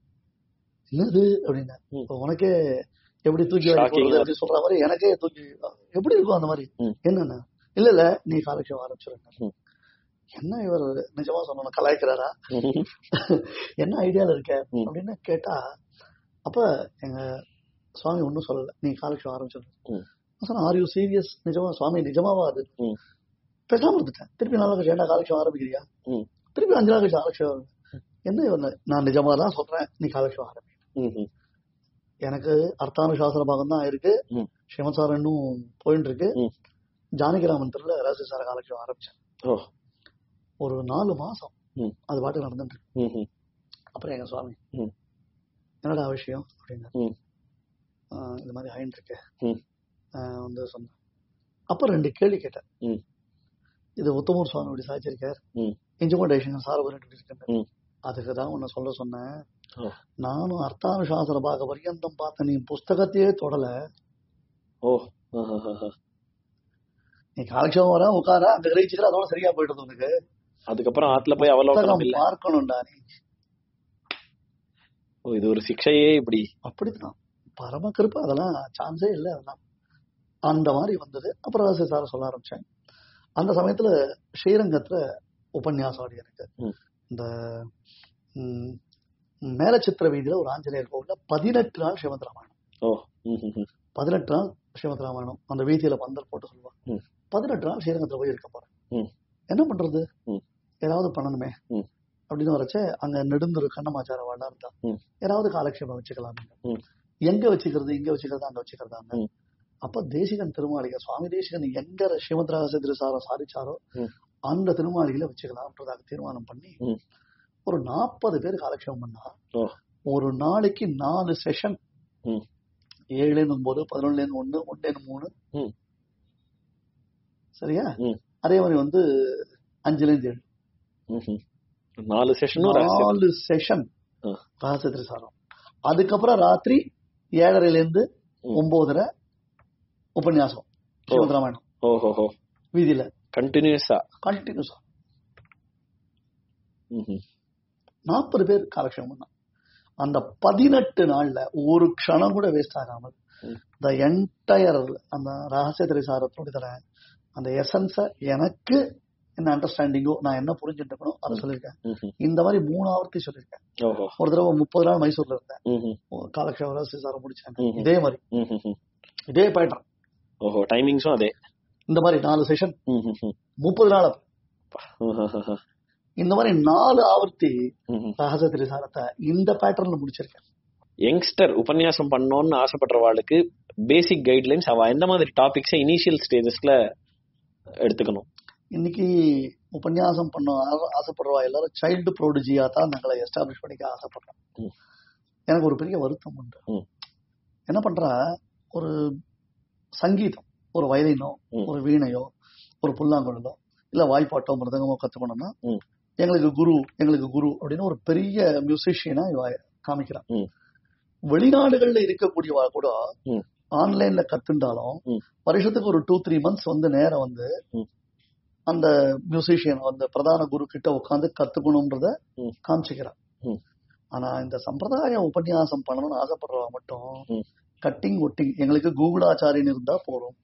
என்னது அப்படின்னா ம். இப்ப உனக்கே எப்படி தூக்கி வாரி Shocking போடுறது ஆ அப்படி சொல்ற மாதிரி எனக்கே தூக்கி எப்படி இருக்கும் அந்த மாதிரி ம். என்னன்னா இல்ல இல்ல நீ காலக்ஷம் ஆரம்பிச்சிருங்க ம். என்ன இவர் நிஜமா சொன்ன கலாய்க்கிறாரா ம், என்ன ஐடியால இருக்க ம். அப்படின்னு கேட்டா அப்ப எங்க சுவாமி ஒன்னும் சொல்லல நீ காலக்ஷம் ஆரம்பிச்சிருங்க ம். நான் சொன்னேன் ஆர் யூ சீரியஸ் நிஜமா சுவாமி நிஜமாவா அது ம். பேசாம இருந்துட்டேன் திருப்பி நாலு கழிச்சு ஏன்டா காலக்ஷம் ஆரம்பிக்கிறியா ம். திருப்பி அஞ்சு நாள் கழிச்சு காலக்ஷம் ஆரம்பி. என்ன இவன் நான் நிஜமா தான் சொல்றேன் நீ காலக்ஷம் ஆரம்பி ம், ம், எனக்கு அர்த்தானுசாசன பாகம் தான் இருக்கு ம். ஸ்ரீமத் சார் இன்னும் போயிட்டு இருக்கு ம். ஜானகிராமன் தெருல ரகசிய சார காலக்ஷம் ஆரம்பிச்சேன் ஓ ஒரு நாலு மாசம் ம். அது பாட்டுக்கு நடந்துட்டு இருக்கு. ம், ம், அப்புறம் எங்க சுவாமி ம். என்னடா விஷயம் அப்படின்னா ம். ஆஹ் இந்த மாதிரி ஆயிட்டு இருக்கு ம். ஆஹ் வந்து சொன்னேன் அப்ப ரெண்டு கேள்வி கேட்டேன் ம். இது உத்தமூர் சுவாமி இப்படி சாதிச்சிருக்கார் ம். இன்ஜிமோடேஷன் சாரபுரம் இப்படி இருக்கு ம். அதுக்கு தான் உன்னை சொல்ல சொன்னேன் ஓ. நானும் அர்த்தானுசாசன பாக பரியந்தம் பார்த்த நீ புஸ்தகத்தையே தொடல ஓ ஆஹ், ஆஹ், ஆஹ். நீ காலக்ஷேபம் வர உட்கார அங்க கிரகிச்சுக்கிற அதோட சரியா போயிடுது உனக்கு அதுக்கப்புறம் ஆத்துல போய் அவலோகனம் புத்தகம் இல்ல பார்க்கணும்டா நீ ஓ இது ஒரு சிக்ஷையே இப்படி அப்படித்தான் பரம கிருப்பை அதெல்லாம் சான்ஸே இல்லை அதெல்லாம் அந்த மாதிரி வந்தது அப்புறம் ரகசிய சார சொல்ல ஆரம்பிச்சேன் அந்த சமயத்துல ஸ்ரீரங்கத்துல உபன்யாசம் ஆடி எனக்கு ம். இந்த ம், மேலச்சித்திர வீதியில ஒரு ஆஞ்சநேயர் கோவில்ல பதினெட்டு நாள் ஸ்ரீமத் ராமாயணம் ஓ ம், ம், ம். பதினெட்டு நாள் ஸ்ரீமத் ராமாயணம் அந்த வீதியில பந்தல் போட்டு சொல்லுவா ம். பதினெட்டு நாள் ஸ்ரீரங்கத்துல போய் இருக்க போறேன் ம். என்ன பண்றது ம். ஏதாவது பண்ணணுமே ம். அப்படின்னு வரச்சே அங்க நெடுந்தொரு கண்ணமாச்சார வாடா இருந்தா ம். ஏதாவது காலக்ஷேபம் வச்சுக்கலாம் ம். எங்க வச்சுக்கிறது இங்க வச்சுக்கிறது அங்க வச்சுக்கிறதா ம். அப்ப தேசிகன் திருமாளிகை சுவாமி தேசிகன் எங்க ஸ்ரீமத் ரகசிய திருசாரம் சாதிச்சாரோ ம். அந்த திருமாளிகையில வச்சுக்கலாம்ன்றதாக தீர்மானம் பண்ணி ம். ஒரு நாற்பது பேர் காலக்ஷேபம் பண்ணா ஓ. ஒரு நாளைக்கு நாலு செஷன் ம். ஏழுன்னு ஒன்பது பதினொன்னு ஒண்ணு ஒன்னு மூணு ம். சரியா ம். அதே மாதிரி வந்து அஞ்சுல இருந்து ஏழு ம், ம். நாலு செஷனும் ரகசியம் நாலு செஷன் ஆ. ரகசிய திருசாரம் அதுக்கப்புறம் ராத்திரி ஏழரைல இருந்து ம். ஒன்பதரை உபன்யாசம் ஸ்ரீமத் ராமாயணம் ஓஹோஹோ வீதியில கண்டினியூஸா கண்டினியூஸா நாற்பது பேர் காலக்ஷேபம் பண்ணான் அந்த பதினெட்டு நாள்ல ஒரு க்ஷணம் கூட வேஸ்ட் ஆகாமல் ம். த என்டையர் அந்த ரகசிய திரைசாரத்தோட அந்த எசன்ஸ எனக்கு என்ன அண்டர்ஸ்டாண்டிங்கோ நான் என்ன புரிஞ்சுட்டு அதை சொல்லியிருக்கேன் இந்த மாதிரி மூணு ஆவர்த்தி சொல்லியிருக்கேன் ஓஹோ ஒரு தடவை முப்பது நாள் மைசூர்ல இருந்தேன் ம்ஹும். காலக்ஷேபம் ரகசிய சாரம் முடிச்சேன் ம்ஹும். இதே மாதிரி ம்ஹும். இதே பேட்டர்ன் ஓஹோ டைமிங்ஸும் அதே இந்த மாதிரி நாலு செஷன் ம்ஹும். முப்பது நாள் அப்ப. ம்ஹும். இந்த மாதிரி நாலு ஆவர்த்தி ம்ஹும். ரகசிய திரைசாரத்தை இந்த பேட்டர்ன்ல முடிச்சிருக்கேன் யங்ஸ்டர் உபன்யாசம் பண்ணணும்னு ஆசைப்படுறவாளுக்கு பேசிக் கைட்லைன்ஸ் அவ எந்த மாதிரி டாபிக்ஸை இனிஷியல் ஸ்டேஜஸ்ல எடுத்துக்கணும் இன்னைக்கு உபன்யாசம் பண்ண ஆ- ஆசைப்படுறவா எல்லாரும் சைல்டு ப்ரோடிஜியா தான் நாங்களை எஸ்டாப்ளிஷ் பண்ணிக்க ஆசைப்படுறோம் ம். எனக்கு ஒரு பெரிய வருத்தம் உண்டு ம். என்ன பண்றா ஒரு சங்கீதம் ஒரு வயலினோ ம். ஒரு வீணையோ ஒரு புல்லாங்குழலோ இல்ல வாய்ப்பாட்டோ மிருதங்கமோ கத்துக்கணும்னா ம். எங்களுக்கு குரு எங்களுக்கு குரு அப்படின்னு ஒரு பெரிய மியூசிஷியனா இவ காமிக்கிறான் ம். வெளிநாடுகள்ல இருக்கக்கூடியவா கூட ம். ஆன்லைன்ல கத்துண்டாலும் ம். வருஷத்துக்கு ஒரு டூ த்ரீ மந்த்ஸ் வந்து நேரம் வந்து ம். அந்த மியூசிஷியன் அந்த பிரதான குரு கிட்ட உட்காந்து கத்துக்கணும்ன்றத ம். காமிச்சுக்கிறான் ம். ஆனா இந்த சம்பிரதாய உபன்யாசம் பண்ணணும்னு ஆசைப்படுறவா மட்டும் ம். கட்டிங் ஒட்டிங் எங்களுக்கு கூகுளாச்சாரியன் இருந்தா போறோம்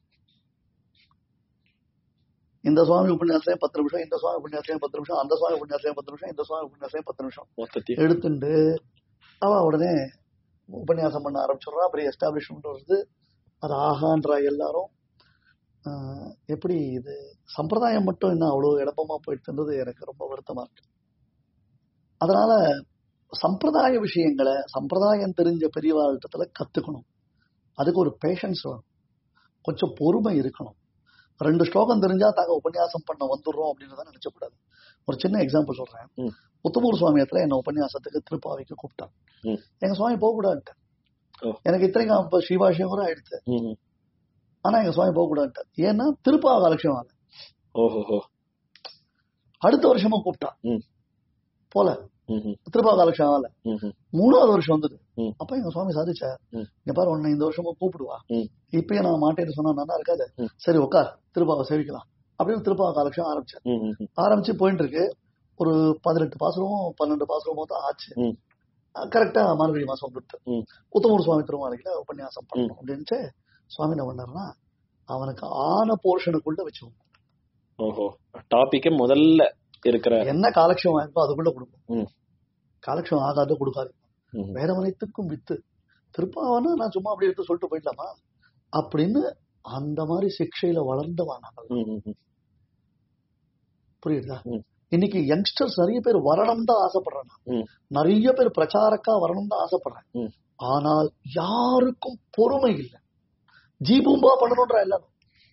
இந்த சுவாமி உபன்யாசம் பத்து நிமிஷம் இந்த சுவாமி உபன்யாசம் பத்து நிமிஷம் அந்த சுவாமி உபன்யாசம் பத்து நிமிஷம் இந்த சுவாமி உபன்யாசம் பத்து நிமிஷம் மொத்தத்தையும் எடுத்துட்டு அவ உடனே உபன்யாசம் பண்ண ஆரம்பிச்சிடுறா அப்புறம் எஸ்டாப்ளிஷ்மெண்ட் வருது அது ஆகான்றா எல்லாரும் ஆஹ் எப்படி இது சம்பிரதாயம் மட்டும் என்ன அவ்வளவு இடப்பமா போயிடுதுன்றது எனக்கு ரொம்ப வருத்தமா இருக்கு அதனால சம்பிரதாய விஷயங்களை சம்பிரதாயம் தெரிஞ்ச பெரியவாழ்த்தத்துல கத்துக்கணும் அதுக்கு ஒரு பேஷன்ஸ் வேணும் கொஞ்சம் பொறுமை இருக்கணும் ரெண்டு ஸ்லோகம் தெரிஞ்சா தாங்க உபன்யாசம் பண்ண வந்துடுறோம் அப்படின்றத நினைச்சக்கூடாது ஒரு சின்ன எக்ஸாம்பிள் சொல்றேன் ம். உத்தமூர் சுவாமியத்துல என்ன உபன்யாசத்துக்கு திருப்பாவைக்கு கூப்பிட்டான் ம். எங்க சுவாமி போக கூடாது ஓ. எனக்கு இத்தனைக்கு அப்ப ஸ்ரீபாஷியம் கூட ஆயிடுச்சு ம்ஹும். ஆனா எங்க சுவாமி போக கூடாது ஏன்னா திருப்பாவை அலட்சியம் ஆகல ஓஹோஹோ அடுத்த வருஷமும் கூப்பிட்டான் ம். போல ம்ஹும். திருப்பாவை அலட்சியம் ஆகல ம்ஹும். மூணாவது வருஷம் வந்தது ம். அப்ப எங்க சுவாமி சாதிச்சார் ம். இங்க பாரு உன்னை இந்த வருஷமும் கூப்பிடுவா ம். இப்பயே நான் மாட்டேன்னு சொன்னா நல்லா இருக்காது ம். சரி உட்கார் திருப்பாவை சேவிக்கலாம் அப்படின்னு திருப்பாவை காலட்சம் ஆரம்பிச்சார் ம்ஹும். ஆரம்பிச்சு போயிட்டு இருக்கு ஒரு பதினெட்டு பாசுரமும் பன்னெண்டு பாசுரமும் தான் ஆச்சு ம். கரெக்டா மார்கழி மாசம் வந்துட்டு ம். உத்தமூர் சுவாமி திருமாளிகையில உபன்யாசம் பண்ணணும் அப்படின்ட்டு சுவாமி என்ன பண்ணாருன்னா அவனுக்கு ஆன போர்ஷனுக்குள்ள வச்சோம் ஓஹோ டாபிக்கே முதல்ல இருக்கிற என்ன காலக்ஷேபம் இருக்கோ அதுக்குள்ள கொடுக்கும் ம். காலக்ஷேபம் ஆகாத கொடுக்காது ம்ஹும். வேதமனைத்துக்கும் வித்து திருப்பாவனா நான் சும்மா அப்படி எடுத்து சொல்லிட்டு போயிடலாமா அப்படின்னு அந்த மாதிரி சிக்ஷையில வளர்ந்தவா நாங்கள் ம்ஹும். புரியுதா ம். இன்னைக்கு யங்ஸ்டர்ஸ் நிறைய பேர் வரணும் தான் ஆசைப்படுறேன் நான். ம். நிறைய பேர் பிரச்சாரக்கா வரணும் தான் ஆசைப்படுறேன் ம். ஆனால் யாருக்கும் பொறுமை இல்லை ஜீபூம்பா பண்ணணும்ன்ற எல்லாரும்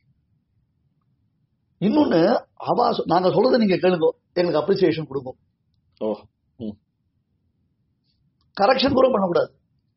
இன்னொன்னு அவா சொ- நாங்க சொல்றதை நீங்க கேளுங்க எங்களுக்கு அப்ரிசியேஷன் கொடுங்க ஓ கரெக்ஷன் கூட பண்ணக்கூடாது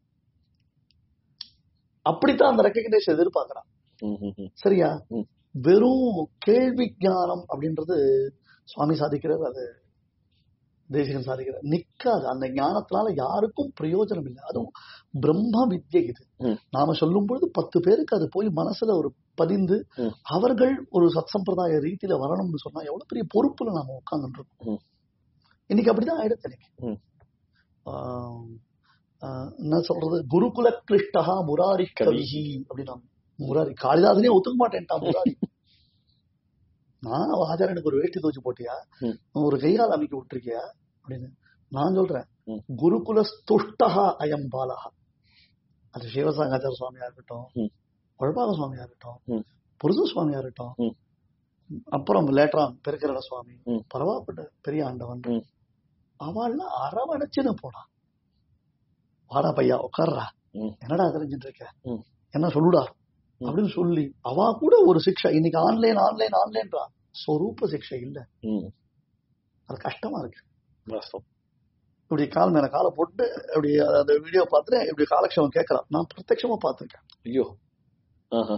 அப்படித்தான் அந்த ரெக்கக்னேஷன் எதிர்பார்க்கறான் ம்ஹும். சரியா ம். வெறும் கேள்வி ஞானம் அப்படின்றது சுவாமி சாதிக்கிறார் அது தேசிகன் சாதிக்கிறார் நிக்காது அந்த ஞானத்தினால யாருக்கும் பிரயோஜனம் இல்லை அதுவும் பிரம்ம வித்யை இது ம். நாம சொல்லும் பொழுது பத்து பேருக்கு அது போய் மனசுல ஒரு பதிந்து ம். அவர்கள் ஒரு சத் சம்பிரதாய ரீதியில வரணும்னு சொன்னா எவ்வளவு பெரிய பொறுப்புல நாம உட்கார்ந்துட்டு இருக்கோம் ம். இன்னைக்கு அப்படிதான் ஆயிடுச்சு இன்னைக்கு ம். ஆஹ், ஆஹ், என்ன சொல்றது குருகுல கிருஷ்டகா முராரி கவிஹி அப்படின்னா முராரி காளிதாசனே ஒத்துக்க மாட்டேன்ட்டான் முராரி நான் ஆச்சாரியனுக்கு ஒரு வேஷ்டி தூச்சி போட்டியா ம். ஒரு கையால் அமைக்க விட்டுருக்கியா அப்படின்னு நான் சொல்றேன் ம். குருகுல ஸ்துஷ்டகா அயம் பாலகா அது சிவசாங்காச்சார சுவாமியா இருக்கட்டும் ம். ஒழப்பாக சுவாமியா இருக்கட்டும் ம். புருஷ சுவாமியா இருக்கட்டும் ம். அப்புறம் லேட்டரான் பெருக்கிறட சுவாமி ம். பரவாப்பட்ட பெரிய ஆண்டவன் ம். அவள்லாம் அரவணைச்சுன்னு போனான் வாடா பையா உட்கார்றா ம். என்னடா தெரிஞ்சுட்டு இருக்க ம். என்ன சொல்லுடா ம். அப்படின்னு சொல்லி அவ கூட ஒரு சிக்ஷை இன்னைக்கு ஆன்லைன் ஆன்லைன் ஆன்லைன்றா சொரூப சிக்ஷை இல்ல ம். அது கஷ்டமா இருக்கு வாஸ்தவம் இப்படி கால் மேல காலை போட்டு இப்படி அந்த வீடியோ பார்த்துட்டு இப்படி காலக்ஷேமம் கேட்கலாம் நான் பிரத்யட்சமா பார்த்திருக்கேன் ஐயோ ஆஹா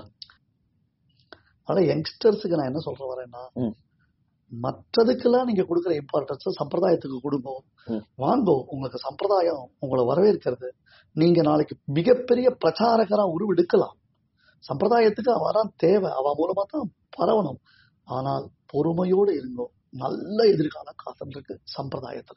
ஆனா யங்ஸ்டர்ஸுக்கு நான் என்ன சொல்ற வரேன்னா ம். மற்றதுக்கெல்லாம் நீங்க கொடுக்குற இம்பார்ட்டன்ஸ் சம்பிரதாயத்துக்கு கொடுங்க ம். வாங்கோ உங்களுக்கு சம்பிரதாயம் உங்களை வரவேற்கிறது நீங்க நாளைக்கு மிகப்பெரிய பிரச்சாரகரா உருவெடுக்கலாம் சம்பிரதாயத்துக்கு அவ தான் தேவை அவ மூலமா தான் பரவணும் ஆனால் பொறுமையோடு இருங்கோ நல்ல எதிர்காலம் காத்துருக்கு சம்பிரதாயத்துல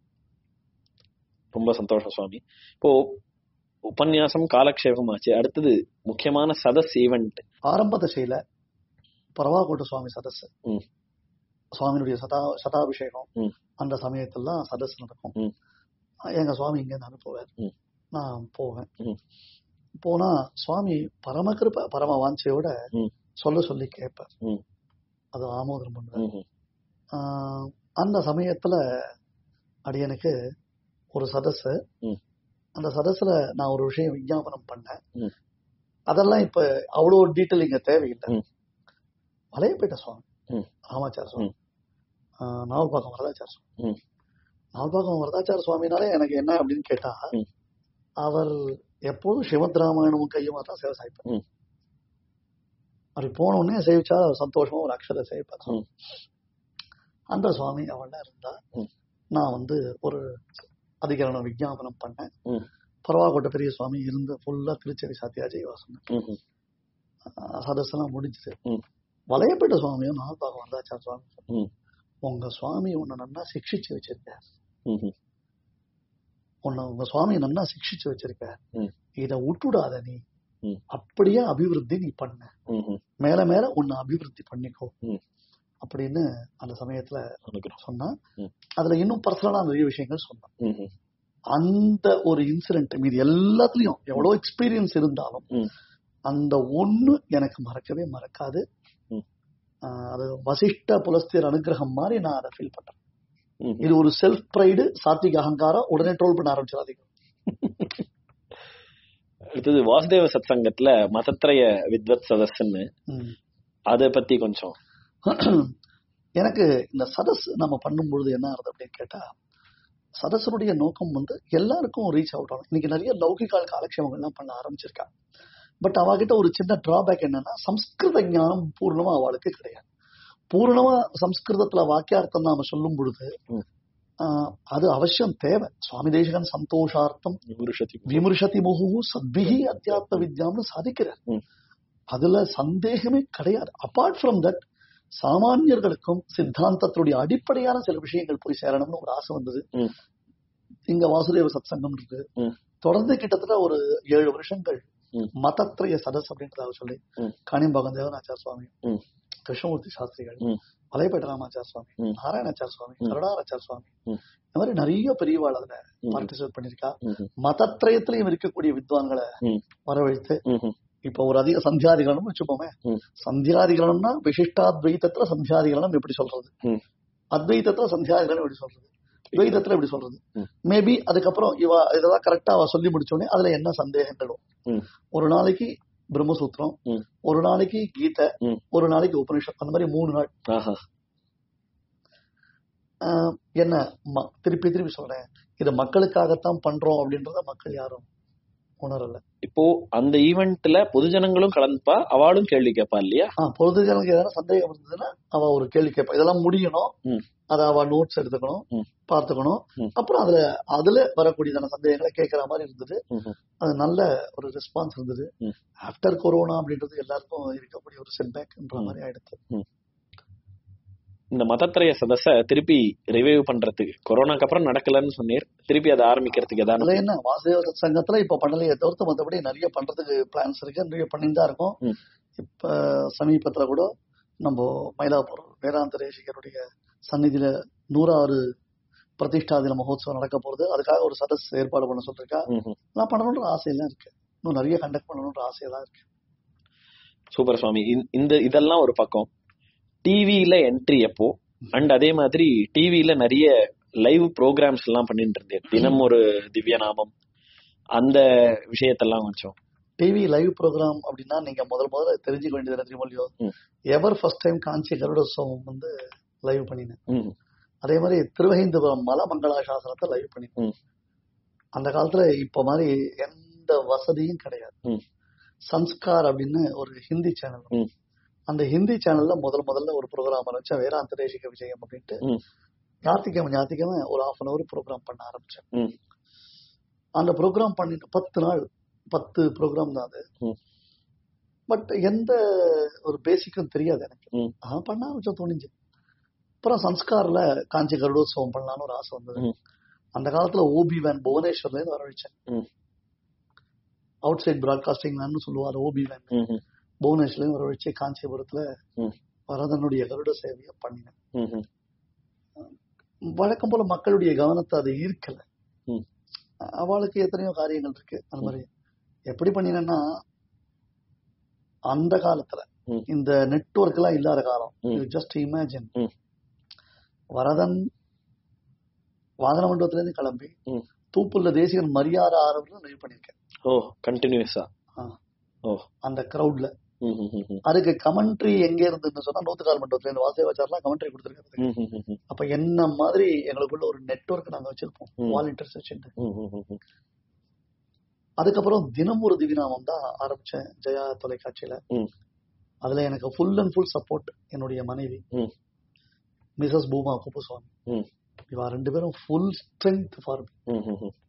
ரொம்ப சந்தோஷம் சுவாமி இப்போ உபன்யாசம் காலக்ஷேபம் ஆச்சு அடுத்தது முக்கியமான சதஸ் ஈவெண்ட் ஆரம்ப திசையில பரவாக்கோட்ட சுவாமி சதஸ் ம். சுவாமியினுடைய சதா சதாபிஷேகம் ம். அந்த சமயத்தெல்லாம் சதஸ் நடக்கும் ம். எங்க சுவாமி இங்க இருந்து அனுப்புவார் ம். நான் போவேன் ம். போனா சுவாமி பரமகிருப பரம வாஞ்சையோட ம். சொல்ல சொல்லி கேட்பார் ம். அது ஆமோதனம் பண்ணுவார் ம்ஹும். ஆஹ் அந்த சமயத்துல அடியனுக்கு ஒரு சதஸ் ம். அந்த சதஸ்ல நான் ஒரு விஷயம் விஞ்ஞாபனம் பண்ணேன் ம். அதெல்லாம் இப்ப அவ்வளவு டீட்டெயில் இங்க தேவையில்லை ம். வளையப்பேட்டை சுவாமி ம். ராமாச்சார சுவாமி ம். ஆஹ் நாவல்பாக்கம் வரதாச்சார சுவாமி ம். நாவல்பாக்கம் வரதாச்சார சுவாமினாலே எனக்கு என்ன அப்படின்னு கேட்டா ம். அவர் எப்போதும் சிவத் ராமாயணமும் கையுமா தான் சேவை சாய்ப்பார் ம். அப்படி போன உடனே சேவிச்சா அவர் சந்தோஷமா ஒரு அக்ஷர சேவிப்பார் ம். அந்த சுவாமி அவள்லாம் இருந்தா ம். நான் வந்து ஒரு அதிகரணம் விஞ்ஞாபனம் பண்ணேன் ம். பரவாக்கோட்டை பெரிய சுவாமி இருந்து ஃபுல்லா திருச்செவி சாத்தியா ஜெயவாசன் ம்ஹும். சதஸ்லாம் முடிஞ்சது ம். வளையப்பேட்ட சுவாமியும் நாகபாகம் வந்தாச்சார் சுவாமி ம். உங்க சுவாமி உன்னை நன்னா சிக்ஷிச்சு வச்சிருக்கார் ம்ஹும். உன்னை உங்க சுவாமி நன்னா சிக்ஷிச்சு வச்சிருக்கார் ம். இத விட்டுடாத நீ ம். அப்படியே அபிவிருத்தி நீ பண்ண ம்ஹும். மேல மேல உன்னை அபிவிருத்தி பண்ணிக்கோ ம். அப்படின்னு அந்த சமயத்துல அனுகிரகம் சொன்னா ம். அதுல இன்னும் பர்சனலா நிறைய விஷயங்கள் சொன்னான் ம்ஹும். அந்த ஒரு இன்சிடென்ட் மீது எல்லாத்துலயும் எவ்வளவு எக்ஸ்பீரியன்ஸ் இருந்தாலும் ம். அந்த ஒண்ணு எனக்கு மறக்கவே மறக்காது ம். ஆஹ் அது வசிஷ்ட புலஸ்தியர் அனுகிரகம் மாதிரி நான் அதை ஃபீல் பண்றேன் ம்ஹும். இது ஒரு செல்ஃப் ப்ரைடு சாத்விக அகங்காரம் உடனே ட்ரோல் பண்ண ஆரம்பிச்சிடாதீங்க அடுத்தது வாசுதேவ சத் சங்கத்துல மதத்திரய வித்வத் சதஸ்ன்னு ம். அத பத்தி கொஞ்சம் எனக்கு இந்த சதஸ் நம்ம பண்ணும் பொழுது என்ன ஆகுது அப்படின்னு கேட்டா சதஸனுடைய நோக்கம் வந்து எல்லாருக்கும் ரீச் அவுட் ஆகும் இன்னைக்கு நிறைய லௌகிகால் காலக்ஷேமங்கள்லாம் பண்ண ஆரம்பிச்சிருக்கா பட் அவகிட்ட ஒரு சின்ன டிராபேக் என்னன்னா சம்ஸ்கிருத ஞானம் பூர்ணமா அவளுக்கு கிடையாது பூர்ணமா சம்ஸ்கிருதத்துல வாக்கியார்த்தம் நாம சொல்லும் பொழுது ம். ஆஹ், அது அவசியம் தேவை சுவாமி தேசிகன் சந்தோஷார்த்தம் விமர்சதி விமர்சதி முகு சத்பிகி அத்தியாத்ம வித்யாம்னு சாதிக்கிறார் ம். அதுல சந்தேகமே கிடையாது அபார்ட் ஃப்ரம் தட் சாமானியர்களுக்கும் சித்தாந்தத்தினுடைய அடிப்படையான சில விஷயங்கள் போய் சேரணும்னு ஒரு ஆசை வந்தது ம். இங்க வாசுதேவ சத்சங்கம் இருக்கு ம். தொடர்ந்து கிட்டத்தட்ட ஒரு ஏழு வருஷங்கள் ம். மதத்ரய சதஸ் அப்படின்றதாக சொல்லி ம். காணிம்பாக்கம் தேவனாச்சார சுவாமி ம். கிருஷ்ணமூர்த்தி சாஸ்திரிகள் ம். மலைப்பேட்ட ராமாச்சார சுவாமி ம். நாராயணாச்சார சுவாமி ம். கருடாராச்சார சுவாமி ம். இந்த மாதிரி நிறைய பெரியவாள் அதுல ம். பார்ட்டிசிபேட் பண்ணிருக்கா ம்ஹும். மதத்திரயத்திலையும் இருக்கக்கூடிய வித்வான்களை ம். வரவழைத்து ம்ஹும். இப்ப ஒரு அதிக சந்தியாதிகரணம் வச்சுப்போமே ம். சந்தியாதிகரணம்னா விசிஷ்டாத்வைத்தத்துல சந்தியாதிகரணம் எப்படி சொல்றது ம். அத்வைத்தத்துல சந்தியாதிகரணம் எப்படி சொல்றது துவைதத்துல எப்படி சொல்றது ம். மேபி அதுக்கப்புறம் இவ இதெல்லாம் கரெக்டா அவ சொல்லி முடிச்சோடனே அதுல என்ன சந்தேகங்களும் ம். ஒரு நாளைக்கு பிரம்மசூத்திரம் ம். ஒரு நாளைக்கு கீதை ம். ஒரு நாளைக்கு உபனிஷத் அந்த மாதிரி மூணு நாள் ஆஹா ஆஹ் என்ன ம- திருப்பி திருப்பி சொல்றேன் இது மக்களுக்காகத்தான் பண்றோம் அப்படின்றத மக்கள் யாரும் உணரல இப்போ அந்த ஈவெண்ட்ல பொதுஜனங்களும் கலந்துப்பா அவளும் கேள்வி கேட்பா இல்லையா ஆஹ் பொதுஜனங்களுக்கு ஏதாவது சந்தேகம் இருந்ததுன்னா அவ ஒரு கேள்வி கேட்பா இதெல்லாம் முடியணும் ம். அத அவ நோட்ஸ் எடுத்துக்கணும் ம். பார்த்துக்கணும் ம். அப்புறம் அதுல அதுல வரக்கூடியதான சந்தேகங்களை கேட்கிற மாதிரி இருந்தது ம்ஹும். அது நல்ல ஒரு ரெஸ்பான்ஸ் இருந்தது ம். ஆஃப்டர் கொரோனா அப்படின்றது எல்லாருக்கும் இருக்கக்கூடிய ஒரு செட்பேக்ன்ற ம். மாதிரி ஆயிடுச்சு இந்த மதத்திரைய சதஸ திருப்பி ரிவைவ் பண்றதுக்கு கொரோனாக்கு அப்புறம் நடக்கலன்னு சொன்னீர் திருப்பி அதை ஆரம்பிக்கிறதுக்கு அதுல ஏதாவது என்ன வாசுதேவ சங்கத்துல இப்ப பண்ணலையே தவிர்த்து மத்தபடி நிறைய பண்றதுக்கு பிளான்ஸ் இருக்கு நிறைய பண்ணிட்டு தான் இருக்கோம் ம். இப்ப சமீபத்துல கூட நம்ம மயிலாப்பூர் வேதாந்த தேசிகருடைய சந்நிதியில நூறாறு பிரதிஷ்டா தின மகோத்சவம் நடக்க போறது அதுக்காக ஒரு சதஸ் ஏற்பாடு பண்ண சொல்லிருக்கா ம்ஹும். நான் பண்ணணுன்ற ஆசையெல்லாம் இருக்கு இன்னும் நிறைய கண்டக்ட் பண்ணணும்ன்ற ஆசையா தான் இருக்கு சூப்பர் சுவாமி இந்த- இந்த இதெல்லாம் ஒரு பக்கம் டிவில என்ட்ரி எப்போ அண்ட் அதே மாதிரி டிவில நிறைய லைவ் ப்ரோக்ராம்ஸ் எல்லாம் பண்ணிட்டு இருந்தேன் தினம் ஒரு திவ்ய நாமம் அந்த விஷயத்தெல்லாம் கொஞ்சம் டிவி லைவ் ப்ரோக்ராம் அப்படின்னா நீங்க முதல் முதல்ல தெரிஞ்சுக்க வேண்டியது என்ன தெரியுமா இல்லையோ ம். Ever first time Kanchi Garudotsavam வந்து லைவ் பண்ணினேன் ம், அதே மாதிரி திருவஹிந்தபுரம் மலமங்களாசாசனத்தை லைவ் பண்ணினேன் ம். அந்த காலத்துல இப்ப மாதிரி எந்த வசதியும் கிடையாது ம். சன்ஸ்கார் அப்படின்னு ஒரு ஹிந்தி சேனல் ம். அந்த ஹிந்தி சேனல்ல முதல் முதல்ல ஒரு ப்ரோக்ராம் ஆரம்பிச்சேன் வேதாந்த தேசிக விஜயம் அப்படின்ட்டு ம். ஞாயிற்றுக்கிழமை ஞாயிற்றுக்கிழமை ஒரு ஹாஃப் அன் அவர் ப்ரோக்ராம் பண்ண ஆரம்பிச்சேன் ம். அந்த ப்ரோக்ராம் பண்ணிட்டு பத்து நாள் பத்து ப்ரோக்ராம் தான் அது ம். பட் எந்த ஒரு பேசிக்கும் தெரியாது எனக்கு ம். ஆ பண்ண ஆரம்பிச்சோம் துணிஞ்சு அப்புறம் சன்ஸ்கார்ல காஞ்சி கருடோத்சவம் பண்ணலாம்னு ஒரு ஆசை வந்தது ம். அந்த காலத்துல ஓபி வேன் புவனேஸ்வர்ல இருந்து வரவழைச்சேன் ம். அவுட் சைட் பிராட்காஸ்டிங் வேன் சொல்லுவார் ஓபி வேன் ம், ம், புவனேஸ்வர்ல இருந்து வரவழைச்சு காஞ்சிபுரத்துல ம். வரதனுடைய கருட சேவையை பண்ணினேன் ம், ம், வழக்கம் போல மக்களுடைய கவனத்தை அது ஈர்க்கல ம். அவளுக்கு எத்தனையோ காரியங்கள் இருக்கு அந்த மாதிரி எப்படி பண்ணினேன்னா அந்த காலத்துல ம். இந்த நெட்வொர்க் எல்லாம் இல்லாத காலம் ம். ஜஸ்ட் இமேஜின் ம். வரதன் வாகன மண்டபத்துல இருந்து கிளம்பி ம். தூப்புள்ள தேசிகன் மரியாதை ஆரம்பிச்சு லைவ் பண்ணிருக்கேன் ஓ கண்டினியூஸா ஆ. ஓ அந்த கிரௌட்ல ம், ம், ம், ம், அதுக்கு கமெண்ட்ரி எங்க இருந்துன்னு சொன்னா நூத்துக்கால் மண்டபத்துல இருந்து வாசேவாச்சாரெல்லாம் கமெண்ட்ரி கொடுத்துருக்காரு ம், ம், ம், ம், அப்ப என்ன மாதிரி எங்களுக்குள்ள ஒரு நெட்வொர்க் நாங்க வச்சிருப்போம் ம். வாலண்டியர்ஸ் வச்சுட்டு ம், ம், ம், ம். அதுக்கப்புறம் தினம் ஒரு திவிநாமம் தான் ஆரம்பிச்சேன் ஜெயா தொலைக்காட்சியில ம். அதுல எனக்கு ஃபுல் அண்ட் ஃபுல் சப்போர்ட் என்னுடைய மனைவி ம். மிசஸ் பூமா குப்புசுவாமி ம். இவா ரெண்டு பேரும் ஃபுல் ஸ்ட்ரென்த் ஃபார் ம், ம், ம்.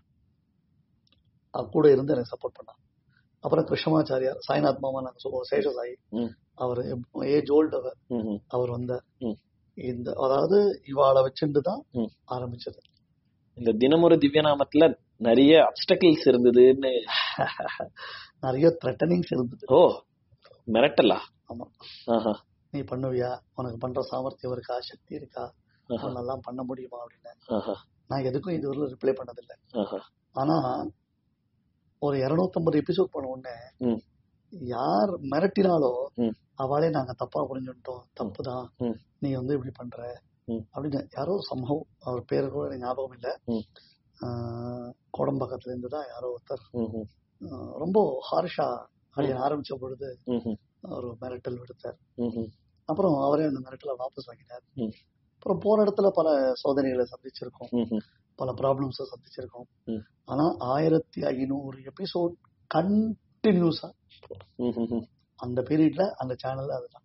கூட இருந்து எனக்கு சப்போர்ட் பண்ணா அப்புறம் கிருஷ்ணமாச்சாரியார் சாய்நாத் மாமா நாங்க சொல்லுவோம் சேஷசாயி ம். அவர் ஏஜ் ஓல்டு அவர் ம், ம். அவர் வந்தார் ம். இந்த அதாவது இவாளை வச்சுட்டு தான் ம். ஆரம்பிச்சது இந்த தினமொரு திவ்ய நாமத்துல நிறைய அப்டக்கிள்ஸ் இருந்ததுன்னு நிறைய த்ரெட்டனிங்ஸ் இருந்தது ஓ மிரட்டலா ஆமா ஆஹா நீ பண்ணுவியா உனக்கு பண்ற சாமர்த்தியம் இருக்கா சக்தி இருக்கா ஆஹா உன்னெல்லாம் பண்ண முடியுமா அப்படின்னு ஆஹா நான் எதுக்கும் இதுவரை ரிப்ளை பண்ணதில்லை ஆஹா ஆனா ஒரு 250 எபிசோட் பண்ண உடனே ம். யார் மிரட்டினாலோ ம். அவளே நாங்க தப்பா புரிஞ்சுட்டோம் தப்புதான் ம். நீ வந்து இப்படி பண்ற ம். அப்படின்னு யாரோ சம்பவம் அவர் பேரு கூட எனக்கு ஞாபகம் இல்ல ம். ஆஹ், கோடம்பாக்கத்துல இருந்து தான் யாரோ ஒருத்தர் ம், ம், ஆஹ், ரொம்ப ஹார்ஷா அப்படி ஆரம்பிச்ச பொழுது ம், ம், ஒரு மிரட்டல் விடுத்தார் ம், ம். அப்புறம் அவரே அந்த மிரட்டலை வாபஸ் வாங்கினார் ம். அப்புறம் போற இடத்துல பல சோதனைகளை சந்திச்சிருக்கோம் ம், ம். பல ப்ராப்ளம்ஸை சந்திச்சிருக்கோம் ம். ஆனா ஆயிரத்தி ஐநூறு எபிசோட் கண்டினியூஸா ம், ம், ம். அந்த பீரியட்ல அந்த சேனல்ல அதுதான்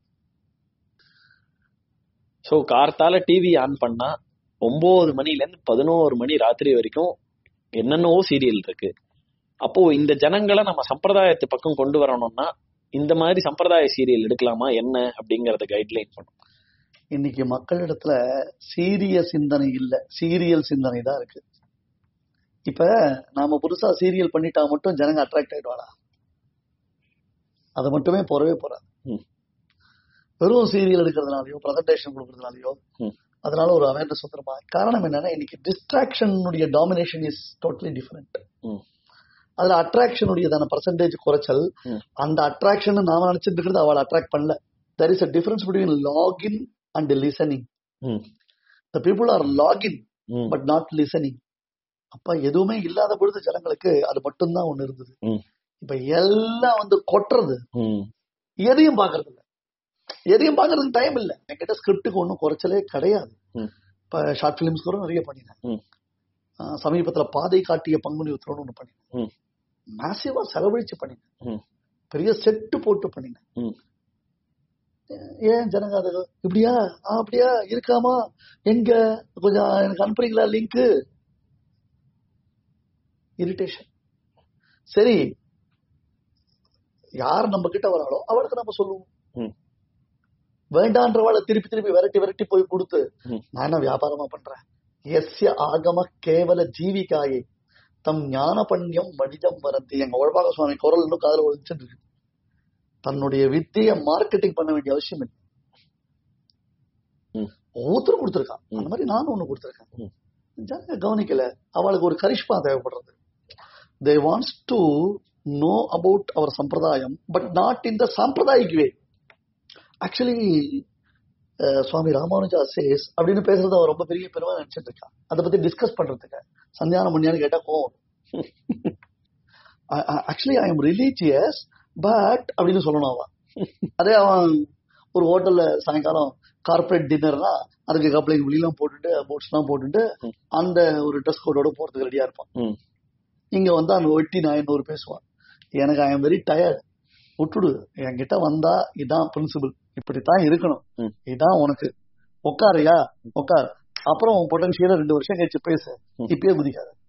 சோ கார்த்தால டிவி ஆன் பண்ணா ஒன்பது மணில இருந்து பதினோரு மணி ராத்திரி வரைக்கும் என்னென்னவோ சீரியல் இருக்கு அப்போ இந்த ஜனங்களை நம்ம சம்பிரதாயத்து பக்கம் கொண்டு வரணும்னா இந்த மாதிரி சம்பிரதாய சீரியல் எடுக்கலாமா என்ன அப்படிங்கறத கைட்லைன் பண்ணும் இன்னைக்கு மக்களிடத்துல சீரிய சிந்தனை இல்ல சீரியல் சிந்தனை தான் இருக்கு இப்ப நாம புதுசா சீரியல் பண்ணிட்டா மட்டும் ஜனங்க அட்ராக்ட் ஆயிடுவாளா அது மட்டுமே போறவே போறாது ம். வெறும் சீரியல் எடுக்கிறதுனாலயோ பிரசன்டேஷன் கொடுக்கறதுனாலயோ ம். அதனால ஒரு அவேர்னஸ் வந்துருமா காரணம் என்னன்னா இன்னைக்கு டிஸ்ட்ராக்ஷனுடைய டாமினேஷன் இஸ் டோட்டலி டிஃபரெண்ட் ம். அதுல அட்ராக்ஷனுடையதான பர்சன்டேஜ் குறைச்சல் ம். அந்த அட்ராக்ஷன் நாம நினைச்சிட்டு இருக்கிறது அவளை அட்ராக்ட் பண்ணல there is a difference between logging and listening ம். த பீப்புள் ஆர் லாகின் ம். பட் நாட் லிசனிங் அப்ப எதுவுமே இல்லாத பொழுது ஜனங்களுக்கு அது மட்டும்தான் ஒண்ணு இருந்தது ம். இப்ப எல்லாம் வந்து கொட்டுறது ம். எதையும் பாக்குறது இல்ல எதையும் பாக்குறதுக்கு டைம் இல்ல என்கிட்ட ஸ்கிரிப்டுக்கு ஒன்றும் குறைச்சலே கிடையாது ம். இப்ப ஷார்ட் பிலிம்ஸ் கூட நிறைய பண்ணினேன் ம். ஆஹ் சமீபத்துல பாதை காட்டிய பங்குனி உத்திரம்னு ஒண்ணு பண்ணினேன் ம். மேசிவா செலவழிச்சு பண்ணினேன் ம். பெரிய செட்டு போட்டு பண்ணினேன் ம். ஏன் ஜனங்க அது இப்படியா ஆ, அப்படியா இருக்காமா எங்க கொஞ்சம் எனக்கு அனுப்புறீங்களா லிங்க் இரிட்டேஷன் சரி யார் நம்ம கிட்ட வராளோ அவளுக்கு நம்ம சொல்லுவோம் ம். வேண்டான்றவாளை திருப்பி திருப்பி விரட்டி விரட்டி போய் கொடுத்து ம். நான் என்ன வியாபாரமா பண்றேன் எஸ்ய ஆகம கேவல ஜீவிகாயே தம் ஞான பண்யம் மனிதம் வரந்தி எங்க உழப்பாக சுவாமி குரல் இன்னும் காதல ஒழிச்சுட்டு இருக்கு தன்னுடைய வித்திய மார்க்கெட்டிங் பண்ண வேண்டிய அவசியம் இல்லை ம். ஒவ்வொருத்தரும் கொடுத்துருக்கான் ம். அந்த மாதிரி நானும் ஒண்ணு கொடுத்துருக்கேன் ம். ஜனங்க கவனிக்கல அவளுக்கு ஒரு கரிஷ்மா தேவைப்படுறது they wants to know about our சம்பிரதாயம் but not in the சாம்பிரதாயிக் way actually Swami Ramanuja says அப்படின்னு பேசுறது அவர் ரொம்ப பெரிய பெருமை நினைச்சிட்டு இருக்கா அதை பத்தி டிஸ்கஸ் பண்றதுக்கு சந்தியானம் பண்ணியான்னு கேட்டா கோவம் actually I am religious but அப்படின்னு சொல்லணும் அவன் அதே அவன் ஒரு ஹோட்டல்ல சாயங்காலம் கார்பரேட் டின்னர்னா அதுக்கு கப்ளிங் வெளியெல்லாம் போட்டுட்டு போட்ஸ் எல்லாம் போட்டுட்டு ம். அந்த ஒரு ட்ரெஸ் கோடோட போறதுக்கு ரெடியா இருப்பான் ம். இங்க வந்து அவன் வெட்டி நாயன்னூறு பேசுவான் எனக்கு ஐ எம் வெரி டயர்ட் விட்டுடு என்கிட்ட வந்தா இதான் பிரின்சிபல் இப்படித்தான் இருக்கணும் ம். இதான் உனக்கு உட்காருயா உட்கார் அப்புறம் உன் பொட்டன்ஷியல ரெண்டு வருஷம் கழிச்சு பேசு ம். இப்பயே குதிக்காத